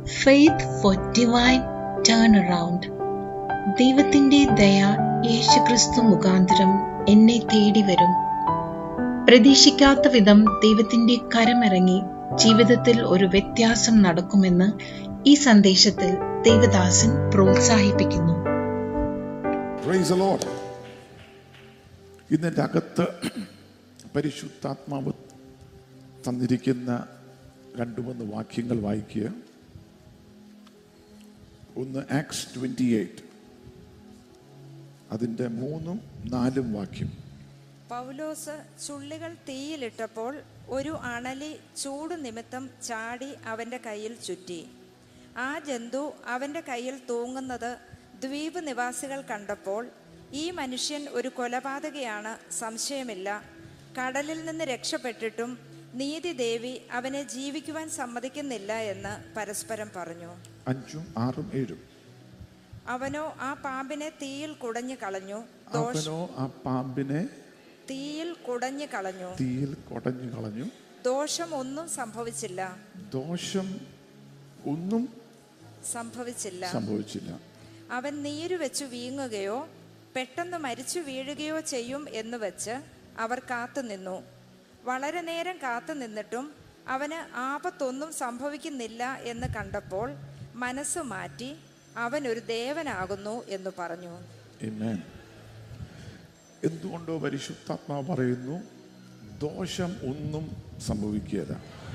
Faith for divine turn around ദൈവത്തിന്റെ ദയ യേശുക്രിസ്തു മുഖാന്തരം എന്നെ തേടി വരും പ്രതീക്ഷിക്കാത്ത വിധം ദൈവത്തിന്റെ കരമിറങ്ങി ജീവിതത്തിൽ ഒരു വ്യത്യാസം നടക്കുമെന്ന് ഈ സന്ദേശത്തിൽ ദേവദാസൻ പ്രോത്സാഹിപ്പിക്കുന്നു പ്രൈസ് ലോഡ് ഇതിൻ്റെ അകത്ത് പരിശുദ്ധാത്മാവ് തന്നിരിക്കുന്ന രണ്ടു മൂന്ന് വാക്യങ്ങൾ വായിക്കുക ഒന്ന് ആക്സ് ട്വൻറ്റി എയ്റ്റ് അതിൻ്റെ മൂന്നും നാലും വാക്യം പൗലോസ് ചുള്ളികൾ തീയിലിട്ടപ്പോൾ ഒരു അണലി ചൂട് നിമിത്തം ചാടി അവന്റെ കയ്യിൽ ചുറ്റി ആ ജന്തു അവന്റെ കയ്യിൽ തൂങ്ങുന്നത് ദ്വീപ് നിവാസികൾ കണ്ടപ്പോൾ ഈ മനുഷ്യൻ ഒരു കൊലപാതകയാണ് സംശയമില്ല കടലിൽ നിന്ന് രക്ഷപ്പെട്ടിട്ടും നീതിദേവി അവനെ ജീവിക്കുവാൻ സമ്മതിക്കുന്നില്ല എന്ന് പരസ്പരം പറഞ്ഞു അഞ്ചും ആറും ഏഴും അവനോ ആ പാമ്പിനെ തീയിൽ കുടഞ്ഞു കളഞ്ഞു ദോഷ അവനോ ആ പാമ്പിനെ തീയിൽ കുടഞ്ഞു കളഞ്ഞു തീയിൽ കൊടഞ്ഞു കളഞ്ഞു ദോഷം ഒന്നും സംഭവിച്ചില്ല ദോഷം ഒന്നും സംഭവിച്ചില്ല സംഭവിച്ചില്ല അവൻ നീരു വെച്ചു വീങ്ങുകയോ പെട്ടെന്ന് മരിച്ചു വീഴുകയോ ചെയ്യും എന്ന് വെച്ച് അവർ കാത്തുനിന്നു വളരെ നേരം കാത്തു നിന്നിട്ടും അവന് ആപത്തൊന്നും സംഭവിക്കുന്നില്ല എന്ന് കണ്ടപ്പോൾ മനസ്സ് മാറ്റി അവൻ ഒരു ദേവനാകുന്നു എന്ന് പറഞ്ഞു Amen. എന്തുകൊണ്ടോ പരിശുദ്ധാത്മാവ് പറയുന്നു ദോഷം ഒന്നും സംഭവിക്കുകയില്ല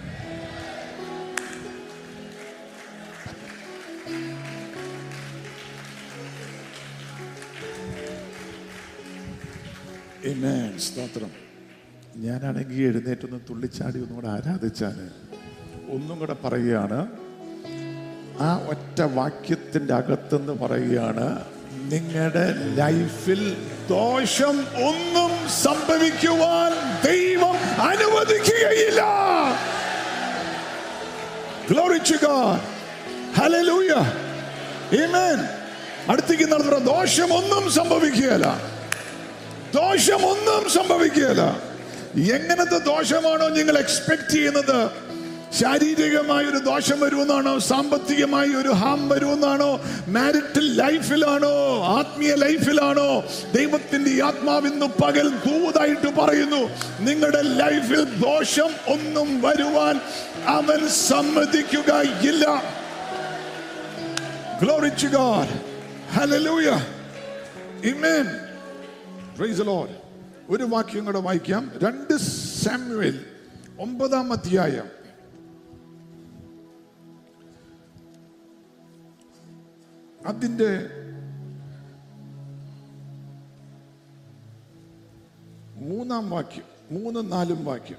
Amen. സ്തോത്രം ഞാനാണെങ്കിൽ എഴുന്നേറ്റൊന്ന് തുള്ളിച്ചാടി ഒന്നും കൂടെ ആരാധിച്ചാൽ ഒന്നും കൂടെ പറയുകയാണ് ആ ഒറ്റ വാക്യത്തിന്റെ അകത്തുനിന്ന് പറയുകയാണ് നിങ്ങളുടെ ലൈഫിൽ ദോഷം ഒന്നും സംഭവിക്കുവാൻ ദൈവം അനുവദിക്കുകയില്ല Glory to God. Hallelujah. Amen. അടുത്തേക്ക് നടത്തുന്ന ദോഷം ഒന്നും സംഭവിക്കുകയില്ല ദോഷം ഒന്നും സംഭവിക്കുകയില്ല എങ്ങനത്തെ ദോഷമാണോ നിങ്ങൾ എക്സ്പെക്ട് ചെയ്യുന്നത് ശാരീരികമായ ഒരു ദോഷം വരുമെന്നാണോ സാമ്പത്തികമായി ഒരു ഹാം വരുമെന്നാണോ മാരിറ്റൽ ലൈഫിലാണോ ആത്മീയ ലൈഫിലാണോ ദൈവത്തിന്റെ ഈ ആത്മാവിന്ന് പകൽ ദൂതായിട്ട് പറയുന്നു നിങ്ങളുടെ ലൈഫിൽ ദോഷം ഒന്നും വരുവാൻ അവൻ സമ്മതിക്കുകയില്ല Glory to God. Hallelujah. Amen. Praise the Lord. ഒരു വാക്യം കൂടെ വായിക്കാം രണ്ട് സാമുവേൽ ഒമ്പതാം അധ്യായം അതിന്റെ മൂന്നാം വാക്യം മൂന്നും നാലും വാക്യം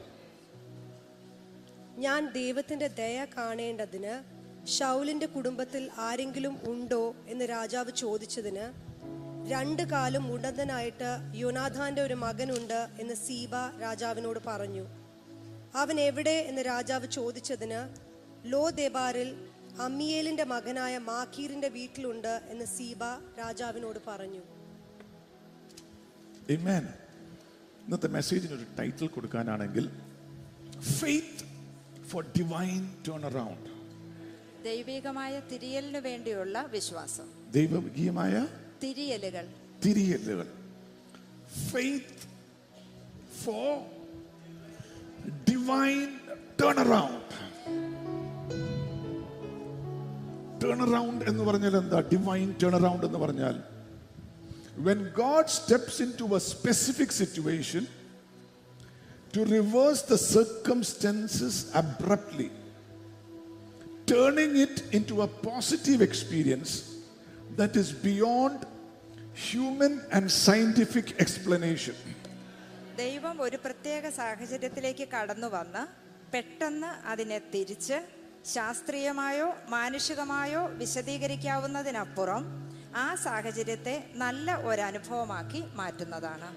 ഞാൻ ദൈവത്തിന്റെ ദയ കാണേണ്ടതിന് ഷൗലിന്റെ കുടുംബത്തിൽ ആരെങ്കിലും ഉണ്ടോ എന്ന് രാജാവ് ചോദിച്ചതിന് രണ്ട് കാലം ഉടന്തനായിട്ട് യോനാഥാന്റെ ഒരു മകനുണ്ട് എന്ന് സീബ രാജാവിനോട് പറഞ്ഞു അവൻ എവിടെ എന്ന് രാജാവ് ചോദിച്ചതിന് ലോ ദെബാറിൽ അമ്മിയേലിന്റെ മകനായ മാക്കീറിന്റെ വീട്ടിലുണ്ട് എന്ന് സീബ രാജാവിനോട് പറഞ്ഞു Amen. ഇന്നത്തെ മെസ്സേജിന് ഒരു ടൈറ്റിൽ കൊടുക്കാനാണെങ്കിൽ faith for divine turn around ദൈവികമായ തിരിയലിനു വേണ്ടിയുള്ള വിശ്വാസം ദൈവകീയമായ തിരിയലുകൾ തിരിയലുകൾ faith for divine turn around turn around എന്ന് പറഞ്ഞാൽ എന്താ ഡിവൈൻ ടേൺ അറൗണ്ട് എന്ന് പറഞ്ഞാൽ when God steps into a specific situation to reverse the circumstances abruptly, turning it into a positive experience that is beyond human and scientific explanation. ദൈവം ഒരു പ്രത്യേക സാഹചര്യത്തിലേക്ക് കടന്നു വന്ന് പെട്ടെന്ന് അതിനെ തിരിച്ച് ശാസ്ത്രീയമായോ മാനുഷികമായോ വിശദീകരിക്കാവുന്നതിനപ്പുറം ആ സാഹചര്യത്തെ നല്ല ഒരനുഭവമാക്കി മാറ്റുന്നതാണ്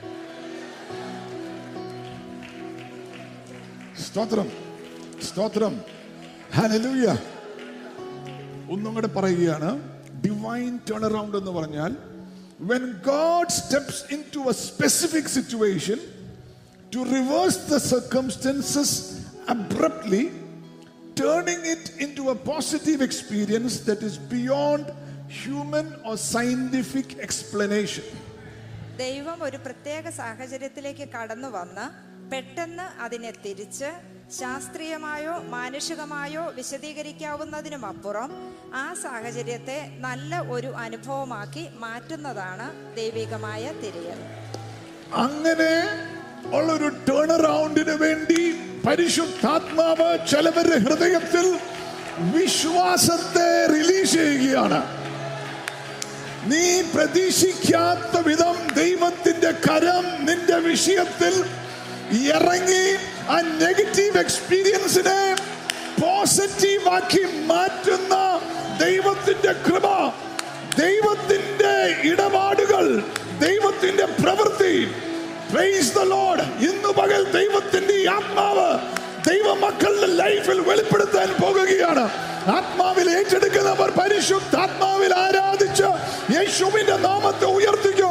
സ്തോത്രം സ്തോത്രം ഹല്ലേലൂയ ഒന്നും കൂടെ പറയുകയാണ് ഡിവൈൻ ടേൺ അറൗണ്ട് എന്ന് പറഞ്ഞാൽ when God steps in to a specific situation to reverse the circumstances abruptly turning it into a positive experience that is beyond human or scientific explanation. ദൈവം ഒരു പ്രത്യേക സാഹചര്യത്തിലേക്ക് കടന്നു വന്ന് പെട്ടെന്ന് അതിനെ തിരിച്ച് ശാസ്ത്രീയമായോ മാനുഷികമായോ വിശദീകരിക്കാവുന്നതിനും അപ്പുറം ആ സാഹചര്യത്തെ നല്ല ഒരു അനുഭവമാക്കി മാറ്റുന്നതാണ് ദൈവികമായ തിരിയൽ അങ്ങനെ ഉള്ളൊരു ടേൺ അറൗണ്ടിന് വേണ്ടി പരിശുദ്ധാത്മാവ് ചിലവരുടെ ഹൃദയത്തിൽ വിശ്വാസത്തെ റിലീസ് ചെയ്യുകയാണ് നീ പ്രതീക്ഷിക്കാത്ത വിധം ദൈവത്തിന്റെ കരം നിന്റെ വിഷയത്തിൽ ഇറങ്ങി ആ നെഗറ്റീവ് എക്സ്പീരിയൻസിനെ പോസിറ്റീവ് ആക്കി മാറ്റുന്ന ദൈവത്തിന്റെ കൃപ ദൈവത്തിന്റെ ഇടപാടുകൾ ദൈവത്തിന്റെ പ്രവൃത്തി പ്രൈസ് ദ ലോർഡ് ഇന്ന് പകൽ ദൈവത്തിന്റെ ഈ ആത്മാവ് ദൈവമക്കളുടെ ലൈഫിൽ വെളിപ്പെടുത്താൻ പോകുകയാണ് ആത്മാവിൽ ഏറ്റെടുക്കുന്നവർ പരിശുദ്ധാത്മാവിൽ ആരാധിച്ച് യേശുവിന്റെ നാമത്തെ ഉയർത്തിക്കോ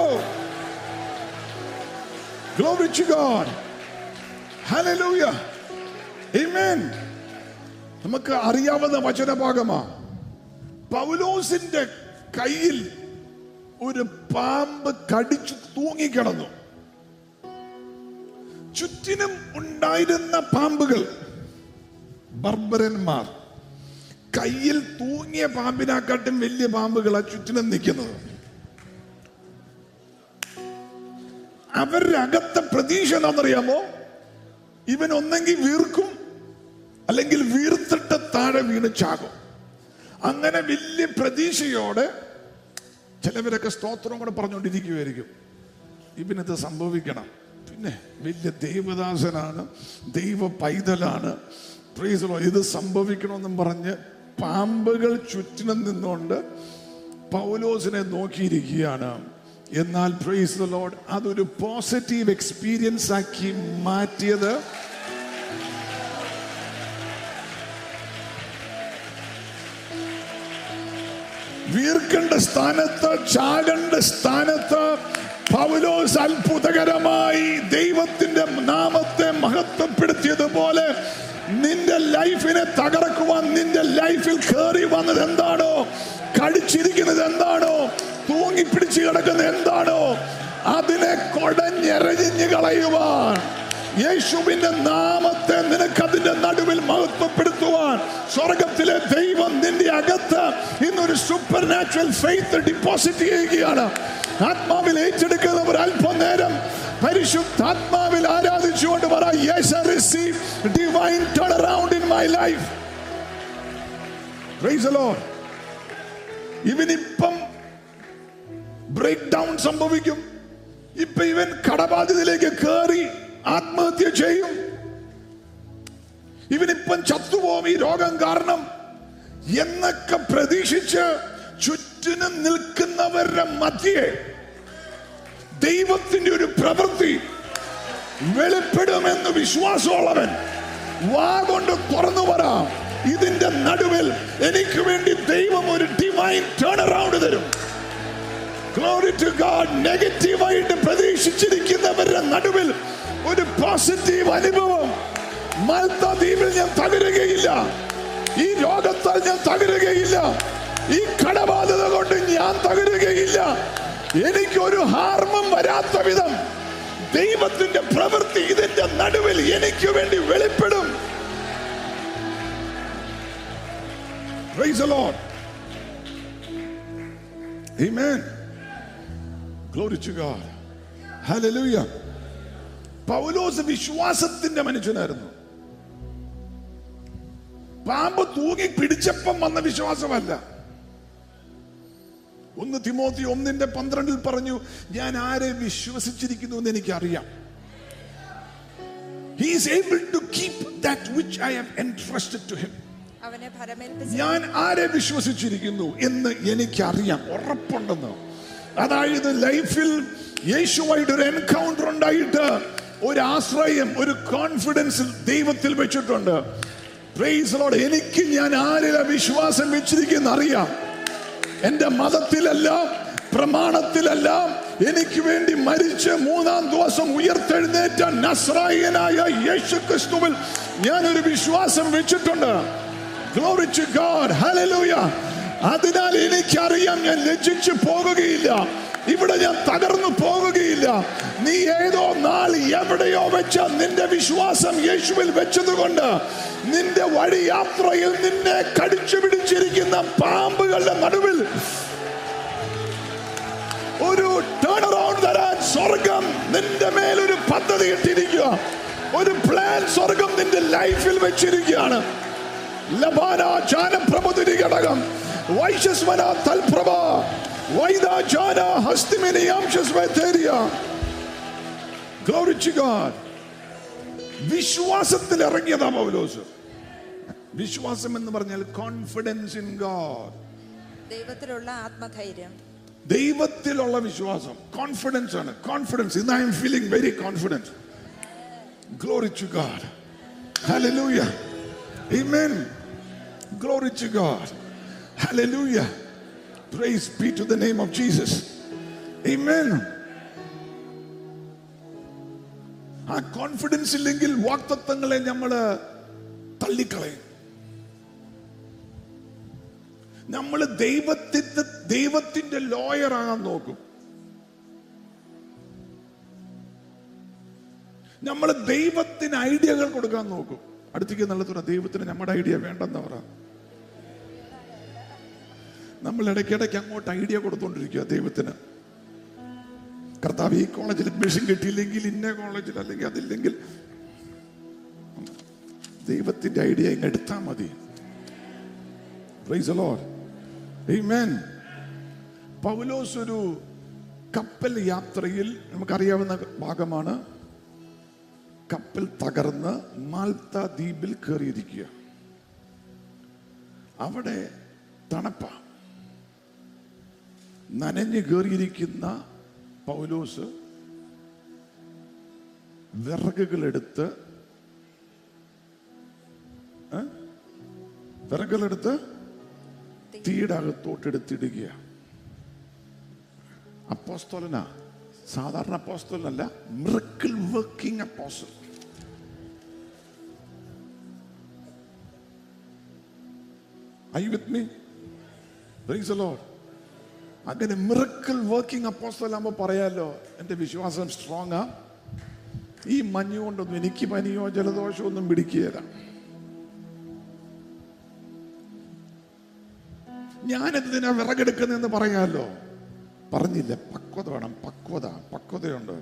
Glory to God. Hallelujah. Amen. നമുക്ക് അറിയാവുന്ന വചനഭാഗമാ പൗലോസിന്റെ കയ്യിൽ ഒരു പാമ്പ് കടിച്ചു തൂങ്ങിക്കിടന്നു ചുറ്റിനും ഉണ്ടായിരുന്ന പാമ്പുകൾ ബർബരന്മാർ കയ്യിൽ തൂങ്ങിയ പാമ്പിനെക്കാട്ടും വലിയ പാമ്പുകളാ ചുറ്റിനും നിൽക്കുന്നത് അവരുടെ അകത്തെ പ്രതീക്ഷ എന്താണെന്നറിയാമോ ഇവൻ ഒന്നെങ്കിൽ വീർക്കും അല്ലെങ്കിൽ വീർത്തിട്ട് താഴെ വീണ് ചാകും അങ്ങനെ വലിയ പ്രതീക്ഷയോടെ ചിലവരൊക്കെ സ്തോത്രം കൂടെ പറഞ്ഞുകൊണ്ടിരിക്കുമായിരിക്കും ഇവനിത് സംഭവിക്കണം പിന്നെ വലിയ ദൈവദാസനാണ് ദൈവ പൈതലാണ് Praise the Lord. ഇത് സംഭവിക്കണമെന്നും പറഞ്ഞ് പാമ്പുകൾ ചുറ്റിനും നിന്നുകൊണ്ട് പൗലോസിനെ നോക്കിയിരിക്കുകയാണ് എന്നാൽ പ്രൈസ് ദ ലോഡ് അതൊരു പോസിറ്റീവ് എക്സ്പീരിയൻസ് ആക്കി മാറ്റിയത് വീർക്കേണ്ട സ്ഥാനത്ത് ചാകേണ്ട സ്ഥാനത്ത് പൗലോസ് അത്ഭുതകരമായി ദൈവത്തിന്റെ നാമത്തെ മഹത്വപ്പെടുത്തിയതുപോലെ നിന്റെ ലൈഫിനെ തകർക്കുവാൻ നിന്റെ ലൈഫിൽ കയറി വന്നത് എന്താണോ കടിച്ചിരിക്കുന്നത് എന്താണോ തൂങ്ങിപ്പിടിച്ച് കിടക്കുന്നത് എന്താണോ അതിനെ കൊടഞ്ഞെറിഞ്ഞ് കളയുവാൻ യേശുവിന്റെ നാമത്തെ നിനക്ക് അതിന്റെ നടുവിൽ മഹത്വപ്പെടുത്തുവാൻ സ്വർഗത്തിലെ ദൈവം നിന്റെ അകത്ത് ഇന്നൊരു സൂപ്പർ നാച്ചുറൽ ഫെയ്ത്ത് ഡിപ്പോസിറ്റ് ചെയ്യുകയാണ് ആത്മാവിൽ ഏറ്റെടുക്കുന്നവർ അല്പനേരം പരിശുദ്ധാത്മാവിൽ ആരാധിച്ചുകൊണ്ട് പറ yes receive divine turn around in my life praise the Lord ഇവനിപ്പം ബ്രേക്ക് ഡൗൺ സംഭവിക്കും ഇപ്പൊ ഇവൻ കടബാധ്യതയിലേക്ക് കയറി ആത്മഹത്യ ചെയ്യും ഇവനിപ്പം ചത്തുപോകും ഈ രോഗം കാരണം എന്നൊക്കെ പ്രതീക്ഷിച്ച് ചുറ്റിനും നിൽക്കുന്നവരുടെ മധ്യേ ദൈവത്തിന്റെ ഒരു പ്രവൃത്തി വെളിപ്പെടുമെന്ന് വിശ്വാസമുള്ളവൻ വാ കൊണ്ട് തുറന്നു വരാം ഇതിന്റെ നടുവിൽ എനിക്ക് വേണ്ടി ദൈവം ഒരു ഡിവൈൻ ടേൺ അറൗണ്ട് തരും ഗ്ലോറി ടു ഗാഡ് നെഗറ്റീവായിട്ട് പ്രതീക്ഷിച്ചിരിക്കുന്നവരുടെ നടുവിൽ ഒരു പോസിറ്റീവ് അനുഭവം മൽത്ത ദ്വീപിൽ ഞാൻ തകരുകയില്ല ഈ രോഗത്താൽ ഞാൻ തകരുകയില്ല ഈ കടബാധ്യത കൊണ്ട് ഞാൻ തകരുകയില്ല എനിക്ക് ഒരു ഹാർമം വരാത്ത വിധം ദൈവത്തിന്റെ പ്രവൃത്തി ഇതിന്റെ നടുവിൽ എനിക്ക് വേണ്ടി വെളിപ്പെടും Praise the Lord. Amen. Glory to God. Hallelujah. പൗലോസ് വിശ്വാസത്തിന്റെ മനുഷ്യനായിരുന്നു പാമ്പ് തൂങ്ങി പിടിച്ചപ്പം വന്ന വിശ്വാസമല്ല ഒന്ന് തിമോത്തി ഒന്നിന്റെ പന്ത്രണ്ടിൽ പറഞ്ഞു ഞാൻ ആരെ വിശ്വസിച്ചിരിക്കുന്നു എന്ന് എനിക്കറിയാം He is able to keep that which I have entrusted to him. അവനെ ഭരമേൽപ്പിച്ച് ഞാൻ ആരെ വിശ്വസിച്ചിരിക്കുന്നു എന്ന് എനിക്കറിയാം ഉറപ്പുണ്ടെന്ന് അതായത് ലൈഫിൽ യേശുവായിട്ട് ഒരു എൻകൗണ്ടർ ഉണ്ടായിട്ട് ഒരു ആശ്രയം ഒരു കോൺഫിഡൻസ് ദൈവത്തിൽ വെച്ചിട്ടുണ്ട് Praise the Lord. എനിക്ക് ഞാൻ ആരില വിശ്വാസം വെച്ചിരിക്കുന്ന അറിയാം എന്റെ മതത്തിലല്ല പ്രമാണത്തിലല്ല എനിക്ക് വേണ്ടി മരിച്ച് മൂന്നാം ദിവസം ഉയർത്തെഴുന്നേറ്റ നസ്രായനായ യേശു ക്രിസ്തുവിൽ ഞാൻ ഒരു വിശ്വാസം വെച്ചിട്ടുണ്ട് Glory to God. Hallelujah. അതിനാൽ എനിക്കറിയാം ഞാൻ ലജ്ജിച്ചു പോകുകയില്ല ഇവിടെ ഞാൻ തകർന്നു പോകുകയില്ല നീ ഏതോ നാൾ എവിടെയോ വെച്ച നിന്റെ വിശ്വാസം യേശുവിൽ വെച്ചതുകൊണ്ട് നിന്റെ വഴി യാത്രയിൽ നിന്നെ കടിച്ചു പിടിച്ചിരിക്കുന്ന പാമ്പുകളുടെ നടുവിൽ ഒരു ടേൺ അറൗണ്ട് തരാൻ സ്വർഗം നിന്റെ മേൽ ഒരു പദ്ധതി ഇട്ടിരിക്കുക ഒരു പ്ലാൻ സ്വർഗം നിന്റെ ലൈഫിൽ വെച്ചിരിക്കുകയാണ് ലബാന ജാനപ്രമുദിരി ഘടകം വൈശസ്വന തൽപ്രഭ വൈദാജാന ഹസ്തിമിനിയാംശസ്വതേരിയ Glory to God. വിശ്വാസത്തിൽ ഇറങ്ങിയതാ പൗലോസ് വിശ്വാസം എന്ന് പറഞ്ഞാൽ കോൺഫിഡൻസ് ഇൻ ഗാഡ് ദൈവത്തിലുള്ള ആത്മധൈര്യം ദൈവത്തിലുള്ള വിശ്വാസം കോൺഫിഡൻസ് ആണ് കോൺഫിഡൻസ് ഇന്ന് I'm feeling very confidence glory to God hallelujah amen glory to God hallelujah praise be to the name of Jesus amen ആ കോൺഫിഡൻസ് ഇല്ലെങ്കിൽ വാക്തത്വങ്ങളെ നമ്മൾ തള്ളിക്കളയും നമ്മൾ ദൈവത്തിന്റെ ദൈവത്തിന്റെ ലോയർ ആകാൻ നോക്കും നമ്മൾ ദൈവത്തിന് ഐഡിയകൾ കൊടുക്കാൻ നോക്കും അടുത്തേക്ക് നല്ലതുറ ദൈവത്തിന് നമ്മുടെ ഐഡിയ വേണ്ടെന്ന് പറ നമ്മൾ ഇടയ്ക്കിടയ്ക്ക് അങ്ങോട്ട് ഐഡിയ കൊടുത്തോണ്ടിരിക്കുക ദൈവത്തിന് കർത്താവ് ഈ കോളേജിൽ അഡ്മിഷൻ കിട്ടിയില്ലെങ്കിൽ ഇന്ന കോളേജിൽ അല്ലെങ്കിൽ അതില്ലെങ്കിൽ ദൈവത്തിന്റെ ഐഡിയ ഇങ്ങ് എടുത്താൽ മതി Praise the Lord. Amen. പൗലോസ് ഒരു കപ്പൽ യാത്രയിൽ നമുക്കറിയാവുന്ന ഭാഗമാണ് കപ്പൽ തകർന്ന് മാൽത്ത ദ്വീപിൽ കയറിയിരിക്കുക അവിടെ തണുപ്പ നനഞ്ഞു കയറിയിരിക്കുന്ന പൗലോസ് വിറകുകളെടുത്ത് ഏ? വിറകുകളെടുത്ത് തീയുടെ അകത്തോട്ടെടുത്തിടുക അപ്പോസ്തോലനാ സാധാരണ അപ്പോസ്തോലനല്ല miracle working apostle Are you with me? Praise the Lord. അങ്ങനെ മിറക്കിൾ വർക്കിംഗ് അപ്പോസ്റ്റൽ ആകുമ്പോൾ പറയാലോ എൻ്റെ വിശ്വാസം സ്ട്രോങ് ആ ഈ മഞ്ഞ് കൊണ്ടൊന്നും എനിക്ക് പനിയോ ജലദോഷമോ ഒന്നും പിടിക്കുകയില്ല ഞാനെന്തിനാ വിറകെടുക്കുന്നതെന്ന് പറയാലോ പറഞ്ഞില്ല പക്വത വേണം പക്വത പക്വതയുണ്ട്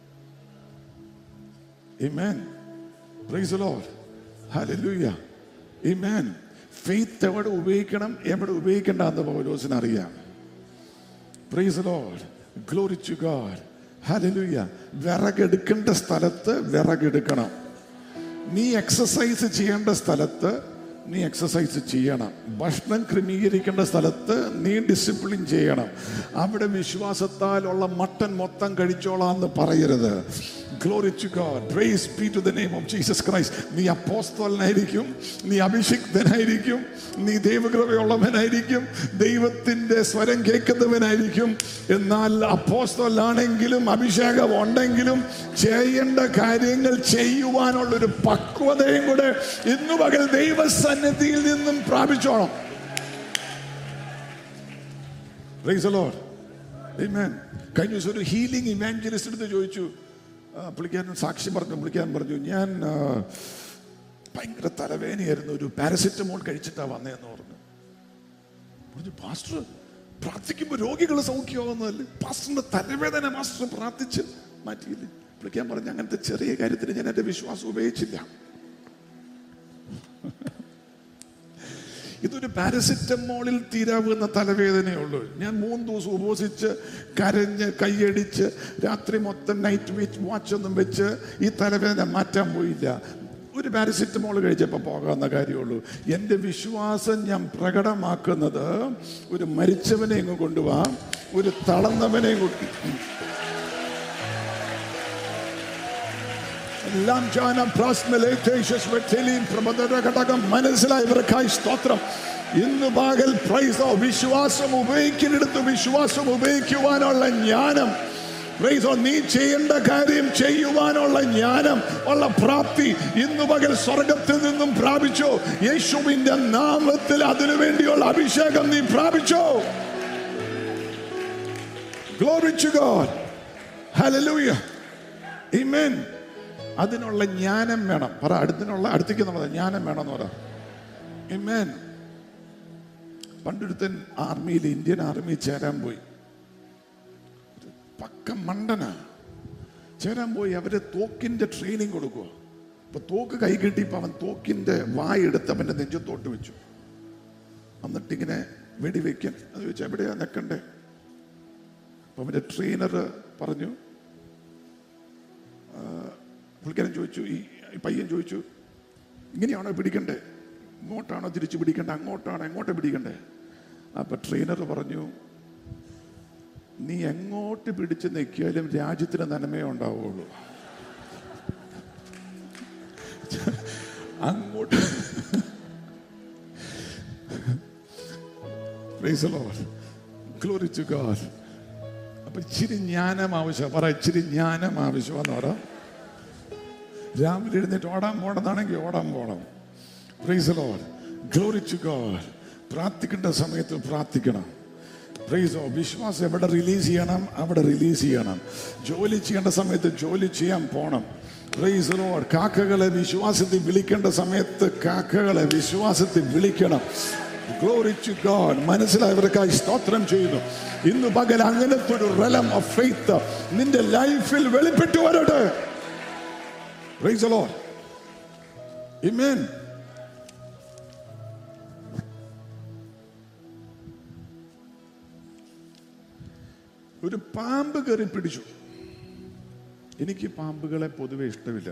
Amen. Praise the Lord. Hallelujah. Amen. Faith എവിടെ ഉപയോഗിക്കണം എവിടെ ഉപയോഗിക്കേണ്ട എന്ന് പൗലോസിന് അറിയാം praise Lord glory to God hallelujah വിറകെടുക്കേണ്ട സ്ഥലത്ത് വിറകെടുക്കണം നീ എക്സസൈസ് ചെയ്യേണ്ട സ്ഥലത്ത് നീ എക്സസൈസ് ചെയ്യണം ഭക്ഷണം ക്രമീകരിക്കേണ്ട സ്ഥലത്ത് നീ ഡിസിപ്ലിൻ ചെയ്യണം അവിടെ വിശ്വാസത്താലുള്ള മട്ടൻ മൊത്തം കഴിച്ചോളാം എന്ന് പറയരുത് glory to God praise be to the name of Jesus Christ നീ അപ്പോസ്തോലനായിരിക്കും നീ അഭിഷിക്തനായിരിക്കും നീ ദൈവകൃപയുള്ളവനായിരിക്കും ദൈവത്തിന്റെ സ്വരം കേൾക്കുന്നവനായിരിക്കും എന്നാൽ അപ്പോസ്തോലാണെങ്കിലും അഭിഷേകം ഉണ്ടെങ്കിലും ചെയ്യേണ്ട കാര്യങ്ങൾ ചെയ്യുവാനുള്ളൊരു പക്വതയും കൂടെ ഇന്നു പകൽ ദൈവസന്നിധിയിൽ നിന്നും പ്രാപിച്ചോണം Praise the Lord. Amen. കഴിഞ്ഞ ദിവസം ഒരു ഹീലിംഗ് ഇവാഞ്ചലിസ്റ്റ് എടുത്ത് ചോദിച്ചു ആ, പുള്ളിക്കാരൻ സാക്ഷി പറഞ്ഞു പുള്ളിക്കാരൻ പറഞ്ഞു ഞാൻ ആ, ഭയങ്കര തലവേദനയായിരുന്നു ഒരു പാരസിറ്റമോൾ കഴിച്ചിട്ടാ വന്നതെന്ന് പറഞ്ഞു പറഞ്ഞു പാസ്റ്റർ പ്രാർത്ഥിക്കുമ്പോൾ രോഗികൾ സൗഖ്യമാവുന്നതല്ലേ പാസ്റ്ററിന്റെ തലവേദന പാസ്റ്റർ പ്രാർത്ഥിച്ച് മാറ്റിയില്ലേ പുള്ളിക്കാൻ പറഞ്ഞു അങ്ങനത്തെ ചെറിയ കാര്യത്തിന് ഞാൻ എന്റെ വിശ്വാസം ഉപയോഗിച്ചില്ല ഇതൊരു പാരസിറ്റമോളിൽ തീരാവുന്ന തലവേദനയുള്ളൂ ഞാൻ മൂന്ന് ദിവസം ഉപവസിച്ച് കരഞ്ഞ് കൈയടിച്ച് രാത്രി മൊത്തം നൈറ്റ് വെയിറ്റ് വാച്ച് ഒന്നും വെച്ച് ഈ തലവേദന മാറ്റാൻ പോയില്ല ഒരു പാരസിറ്റമോൾ കഴിച്ചപ്പോൾ പോകാവുന്ന കാര്യമുള്ളൂ എൻ്റെ വിശ്വാസം ഞാൻ പ്രകടമാക്കുന്നത് ഒരു മരിച്ചവനെ ഇങ്ങ് കൊണ്ടുപോവാം ഒരു തളർന്നവനെ കൊണ്ട് എല്ലാം ജാന പ്രാസ്മലേറ്റേഷ്യസ് വെറ്റലിൻ പ്രബോധന ഘടകം മനസ്സിലായവർക്കായി സ്തോത്രം ഇന്ന് പകൽ പ്രൈസോ വിശ്വാസം ഉപയോഗിക്കുന്നിടത്ത് വിശ്വാസം ഉപയോഗിക്കുവാനുള്ള ജ്ഞാനം Praise God. നീ ചെയ്യേണ്ട കാര്യം ചെയ്യുവാനുള്ള ജ്ഞാനം ഉള്ള പ്രാപ്തി ഇന്നു പകൽ സ്വർഗത്തിൽ നിന്നും പ്രാപിച്ചോ യേശുവിന്റെ നാമത്തിൽ അതിനു വേണ്ടിയുള്ള അഭിഷേകം നീ പ്രാപിച്ചോ Glory to God. Hallelujah. Amen. അതിനുള്ള ജ്ഞാനം വേണം പറ അടുത്തിനുള്ള അടുത്തേക്ക് നമ്മൾ ജ്ഞാനം വേണം എന്ന് പറ Amen. പണ്ടൊരുത്തൻ ആർമിയിൽ ഇന്ത്യൻ ആർമി ചേരാൻ പോയി ഒരു പക്ക മണ്ടനാ ചേരാൻ പോയി അവര് തോക്കിന്റെ ട്രെയിനിങ് കൊടുക്കുക അപ്പൊ തോക്ക് കൈ കിട്ടിയപ്പോ അവൻ തോക്കിന്റെ വായെടുത്ത് അവന്റെ നെഞ്ചത്തോട്ട് വെച്ചു എന്നിട്ടിങ്ങനെ വെടിവെക്കാൻ അത് ചോദിച്ചു എവിടെയാ നിൽക്കണ്ടേ അപ്പൊ അവന്റെ ട്രെയിനർ പറഞ്ഞു ആ, പുള്ളിക്കാരൻ ചോദിച്ചു ഈ ഈ പയ്യൻ ചോദിച്ചു ഇങ്ങനെയാണോ പിടിക്കണ്ടേ ഇങ്ങോട്ടാണോ തിരിച്ചു പിടിക്കണ്ടേ അങ്ങോട്ടാണോ എങ്ങോട്ട് പിടിക്കണ്ടേ അപ്പൊ ട്രെയിനർ പറഞ്ഞു നീ എങ്ങോട്ട് പിടിച്ച് നിൽക്കിയാലും രാജ്യത്തിന് നന്മയേ ഉണ്ടാവുള്ളൂ അങ്ങോട്ട് Praise the Lord. Glory to God. അപ്പൊ ഇച്ചിരി ജ്ഞാനം ആവശ്യം പറ ഇച്ചിരി ജ്ഞാനം ആവശ്യമെന്ന് പറ രാവിലെ എഴുന്നേറ്റ് ഓടാൻ പോണെന്നാണെങ്കിൽ ഓടാൻ പോണം praise Lord glory to God പ്രാർത്ഥിക്കേണ്ട സമയത്ത് പ്രാർത്ഥിക്കണം പ്രൈസോ വിശ്വാസം എവിടെ റിലീസ് ചെയ്യണം അവിടെ റിലീസ് ചെയ്യണം ജോലി ചെയ്യേണ്ട സമയത്ത് ജോലി ചെയ്യാൻ പോണം പ്രൈസ് ലോഡ് കാക്കകളെ വിശ്വാസത്തിൽ വിളിക്കേണ്ട സമയത്ത് കാക്കകളെ വിശ്വാസത്തിൽ വിളിക്കണം ഗ്ലോറി ടു ഗോഡ് മനസ്സിലായവർക്കായി സ്തോത്രം ചെയ്യുന്നു ഇന്ന് പകൽ അങ്ങനത്തെ ഒരു റലം ഓഫ് ഫെയ്ത്ത് നിന്റെ ലൈഫിൽ വെളിപ്പെട്ടു വരട്ടെ പ്രൈസ് the Lord. Amen. ഒരു പാമ്പ് കയറി പിടിച്ചു എനിക്ക് പാമ്പുകളെ പൊതുവെ ഇഷ്ടമില്ല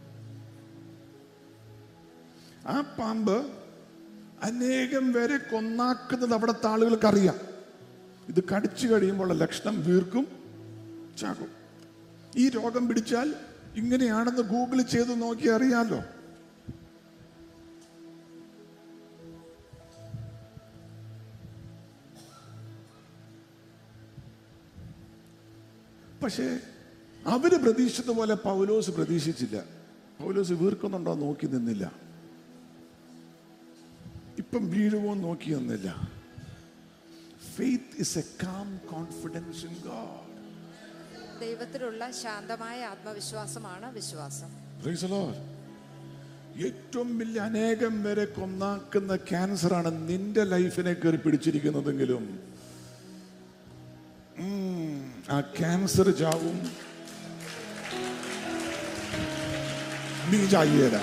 ആ പാമ്പ് അനേകം പേരെ കൊന്നാക്കുന്നത് അവിടുത്തെ ആളുകൾക്ക് അറിയാം ഇത് കടിച്ചു കഴിയുമ്പോൾ ലക്ഷണം വീർക്കും ചാകും ഈ രോഗം പിടിച്ചാൽ ഇങ്ങനെയാണെന്ന് ഗൂഗിൾ ചെയ്ത് നോക്കി അറിയാലോ പക്ഷേ അവര് പ്രതീക്ഷിച്ചതുപോലെ പൗലോസ് പ്രതീക്ഷിച്ചില്ല പൗലോസ് വീർക്കുന്നുണ്ടോ നോക്കി നിന്നില്ല ഇപ്പം വീഴുവോ നോക്കി നിന്നില്ല faith is a calm confidence in God ദൈവത്തിലുള്ള ശാന്തമായ ആത്മവിശ്വാസമാണ് വിശ്വാസം Praise the Lord. ഏറ്റവും വലിയ അനേകം പേരെ കൊന്നാക്കുന്ന ക്യാൻസറാണ് നിന്റെ ലൈഫിനെ കയറി പിടിച്ചിരിക്കുന്നതെങ്കിലും ഉം, ആ ക്യാൻസർ ചാവും നീ ചായ്യേല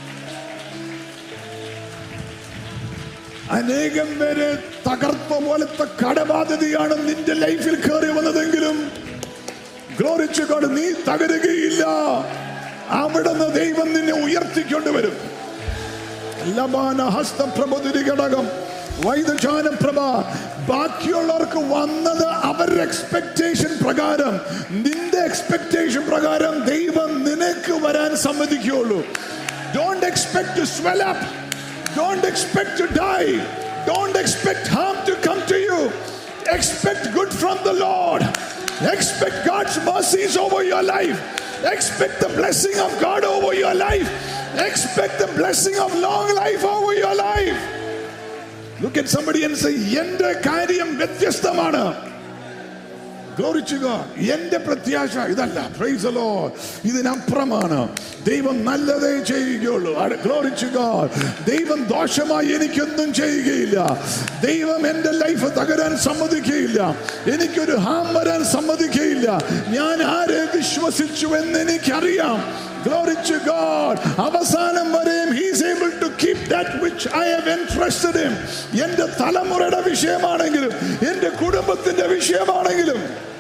അനേകം പേരെ തകർത്ത പോലത്തെ കടബാധ്യതയാണ് നിന്റെ ലൈഫിൽ കയറി വന്നതെങ്കിലും ഗ്ലോറിച്ചുകൊണ്ട് നീ തകരുകയില്ല അവിടുന്ന് ദൈവം നിന്നെ ഉയർത്തിക്കൊണ്ടുവരും ലബാന ഹസ്തപ്രഭുതിരി ഘടകം വൈദജാന പ്രഭ ബാക്കിയുള്ളവർക്ക് വന്നത് അവരുടെ എക്സ്പെക്ടേഷൻ പ്രകാരം നിന്റെ എക്സ്പെക്ടേഷൻ പ്രകാരം ദൈവം നിനക്ക് വരാൻ സമ്മതിക്കുകയുള്ളൂ don't expect to swell up don't expect to die don't expect harm to come to you expect good from the Lord expect God's mercies over your life expect the blessing of God over your life expect the blessing of long life over your life Look at somebody and say, എന്റെ കാര്യം വ്യത്യസ്തമാണ് Glory to God. എന്റെ പ്രത്യാശ ഇതല്ല price law ഇതിനപ്പുറമാണ് ദൈവം നല്ലതേ ചെയ്യുകയുള്ളൂ Glory to God. ദൈവം ദോഷമായി എനിക്കൊന്നും ചെയ്യുകയില്ല ദൈവം എന്റെ ലൈഫ് തകരാൻ സമ്മതിക്കുകയില്ല എനിക്കൊരു ഹാം വരാൻ സമ്മതിക്കുകയില്ല ഞാൻ ആരെ വിശ്വസിച്ചു എന്ന് എനിക്കറിയാം Glory to God. അവസാനം വരെയും he is able to keep that which I have entrusted him. എന്റെ തലമുറയുടെ വിഷയമാണെങ്കിലും എന്റെ കുടുംബത്തിന്റെ വിഷയമാണെങ്കിലും